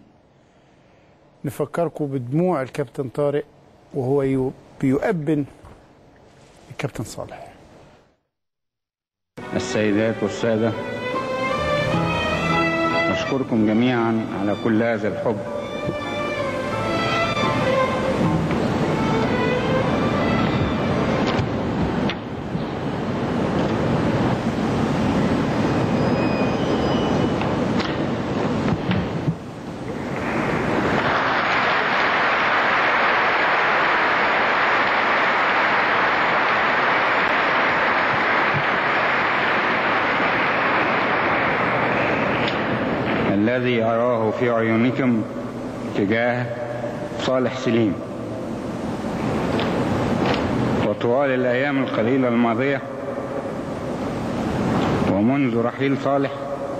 نفكركم بدموع الكابتن طارق وهو يو- بيؤبن الكابتن صالح السيدات والسادة أشكركم جميعا على كل هذا الحب الذي أراه في عيونكم تجاه صالح سليم وطوال الأيام القليلة الماضية ومنذ رحيل صالح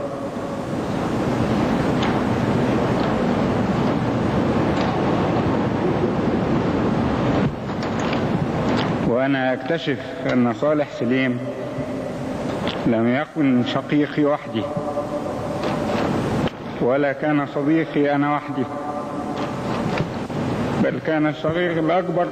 وأنا أكتشف أن صالح سليم لم يكن شقيقي وحدي ولا كان صديقي أنا وحدي بل كان الصديق الأكبر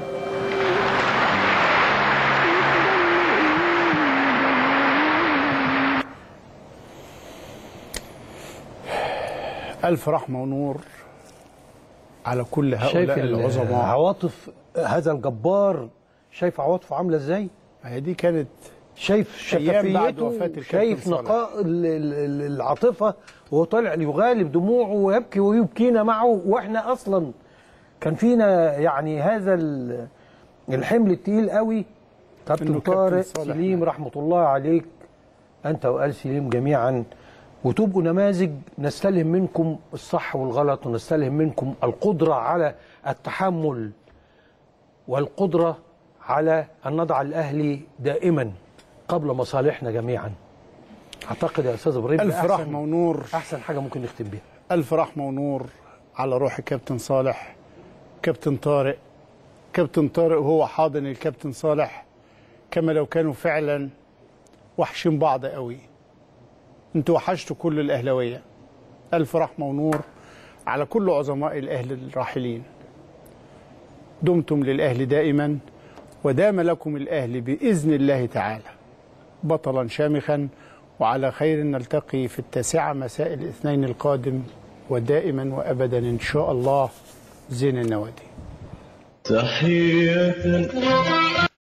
ألف رحمة ونور على كل شايف هؤلاء العظماء عواطف هذا الجبار شايف عواطفه عامله ازاي؟ هي دي كانت شايف أيام بعد وفاة شفافيته الكابتن شايف صالح. نقاء ال- ال- ال- العاطفه وهو طالع يغالب دموعه ويبكي ويبكينا معه واحنا اصلا كان فينا يعني هذا ال- الحمل التقيل قوي كابتن إنه كابتن طارق صالح. سليم رحمه الله عليك انت وال سليم جميعا وتبقوا نماذج نستلهم منكم الصح والغلط ونستلهم منكم القدره على التحمل والقدره على ان نضع الاهلي دائما قبل مصالحنا جميعا اعتقد يا استاذ ابراهيم ألف ده أحسن- رحمة ونور احسن حاجه ممكن نختم بيها ألف رحمة ونور على روح الكابتن صالح كابتن طارق كابتن طارق وهو حاضن الكابتن صالح كما لو كانوا فعلا وحشين بعض قوي انتوا وحشتوا كل الأهلوية ألف رحمة ونور على كل عظماء الأهل الراحلين دمتم للأهل دائما ودام لكم الأهل بإذن الله تعالى بطلا شامخا وعلى خير نلتقي في التاسعة مساء الاثنين القادم ودائما وأبدا إن شاء الله زين النوادي تحية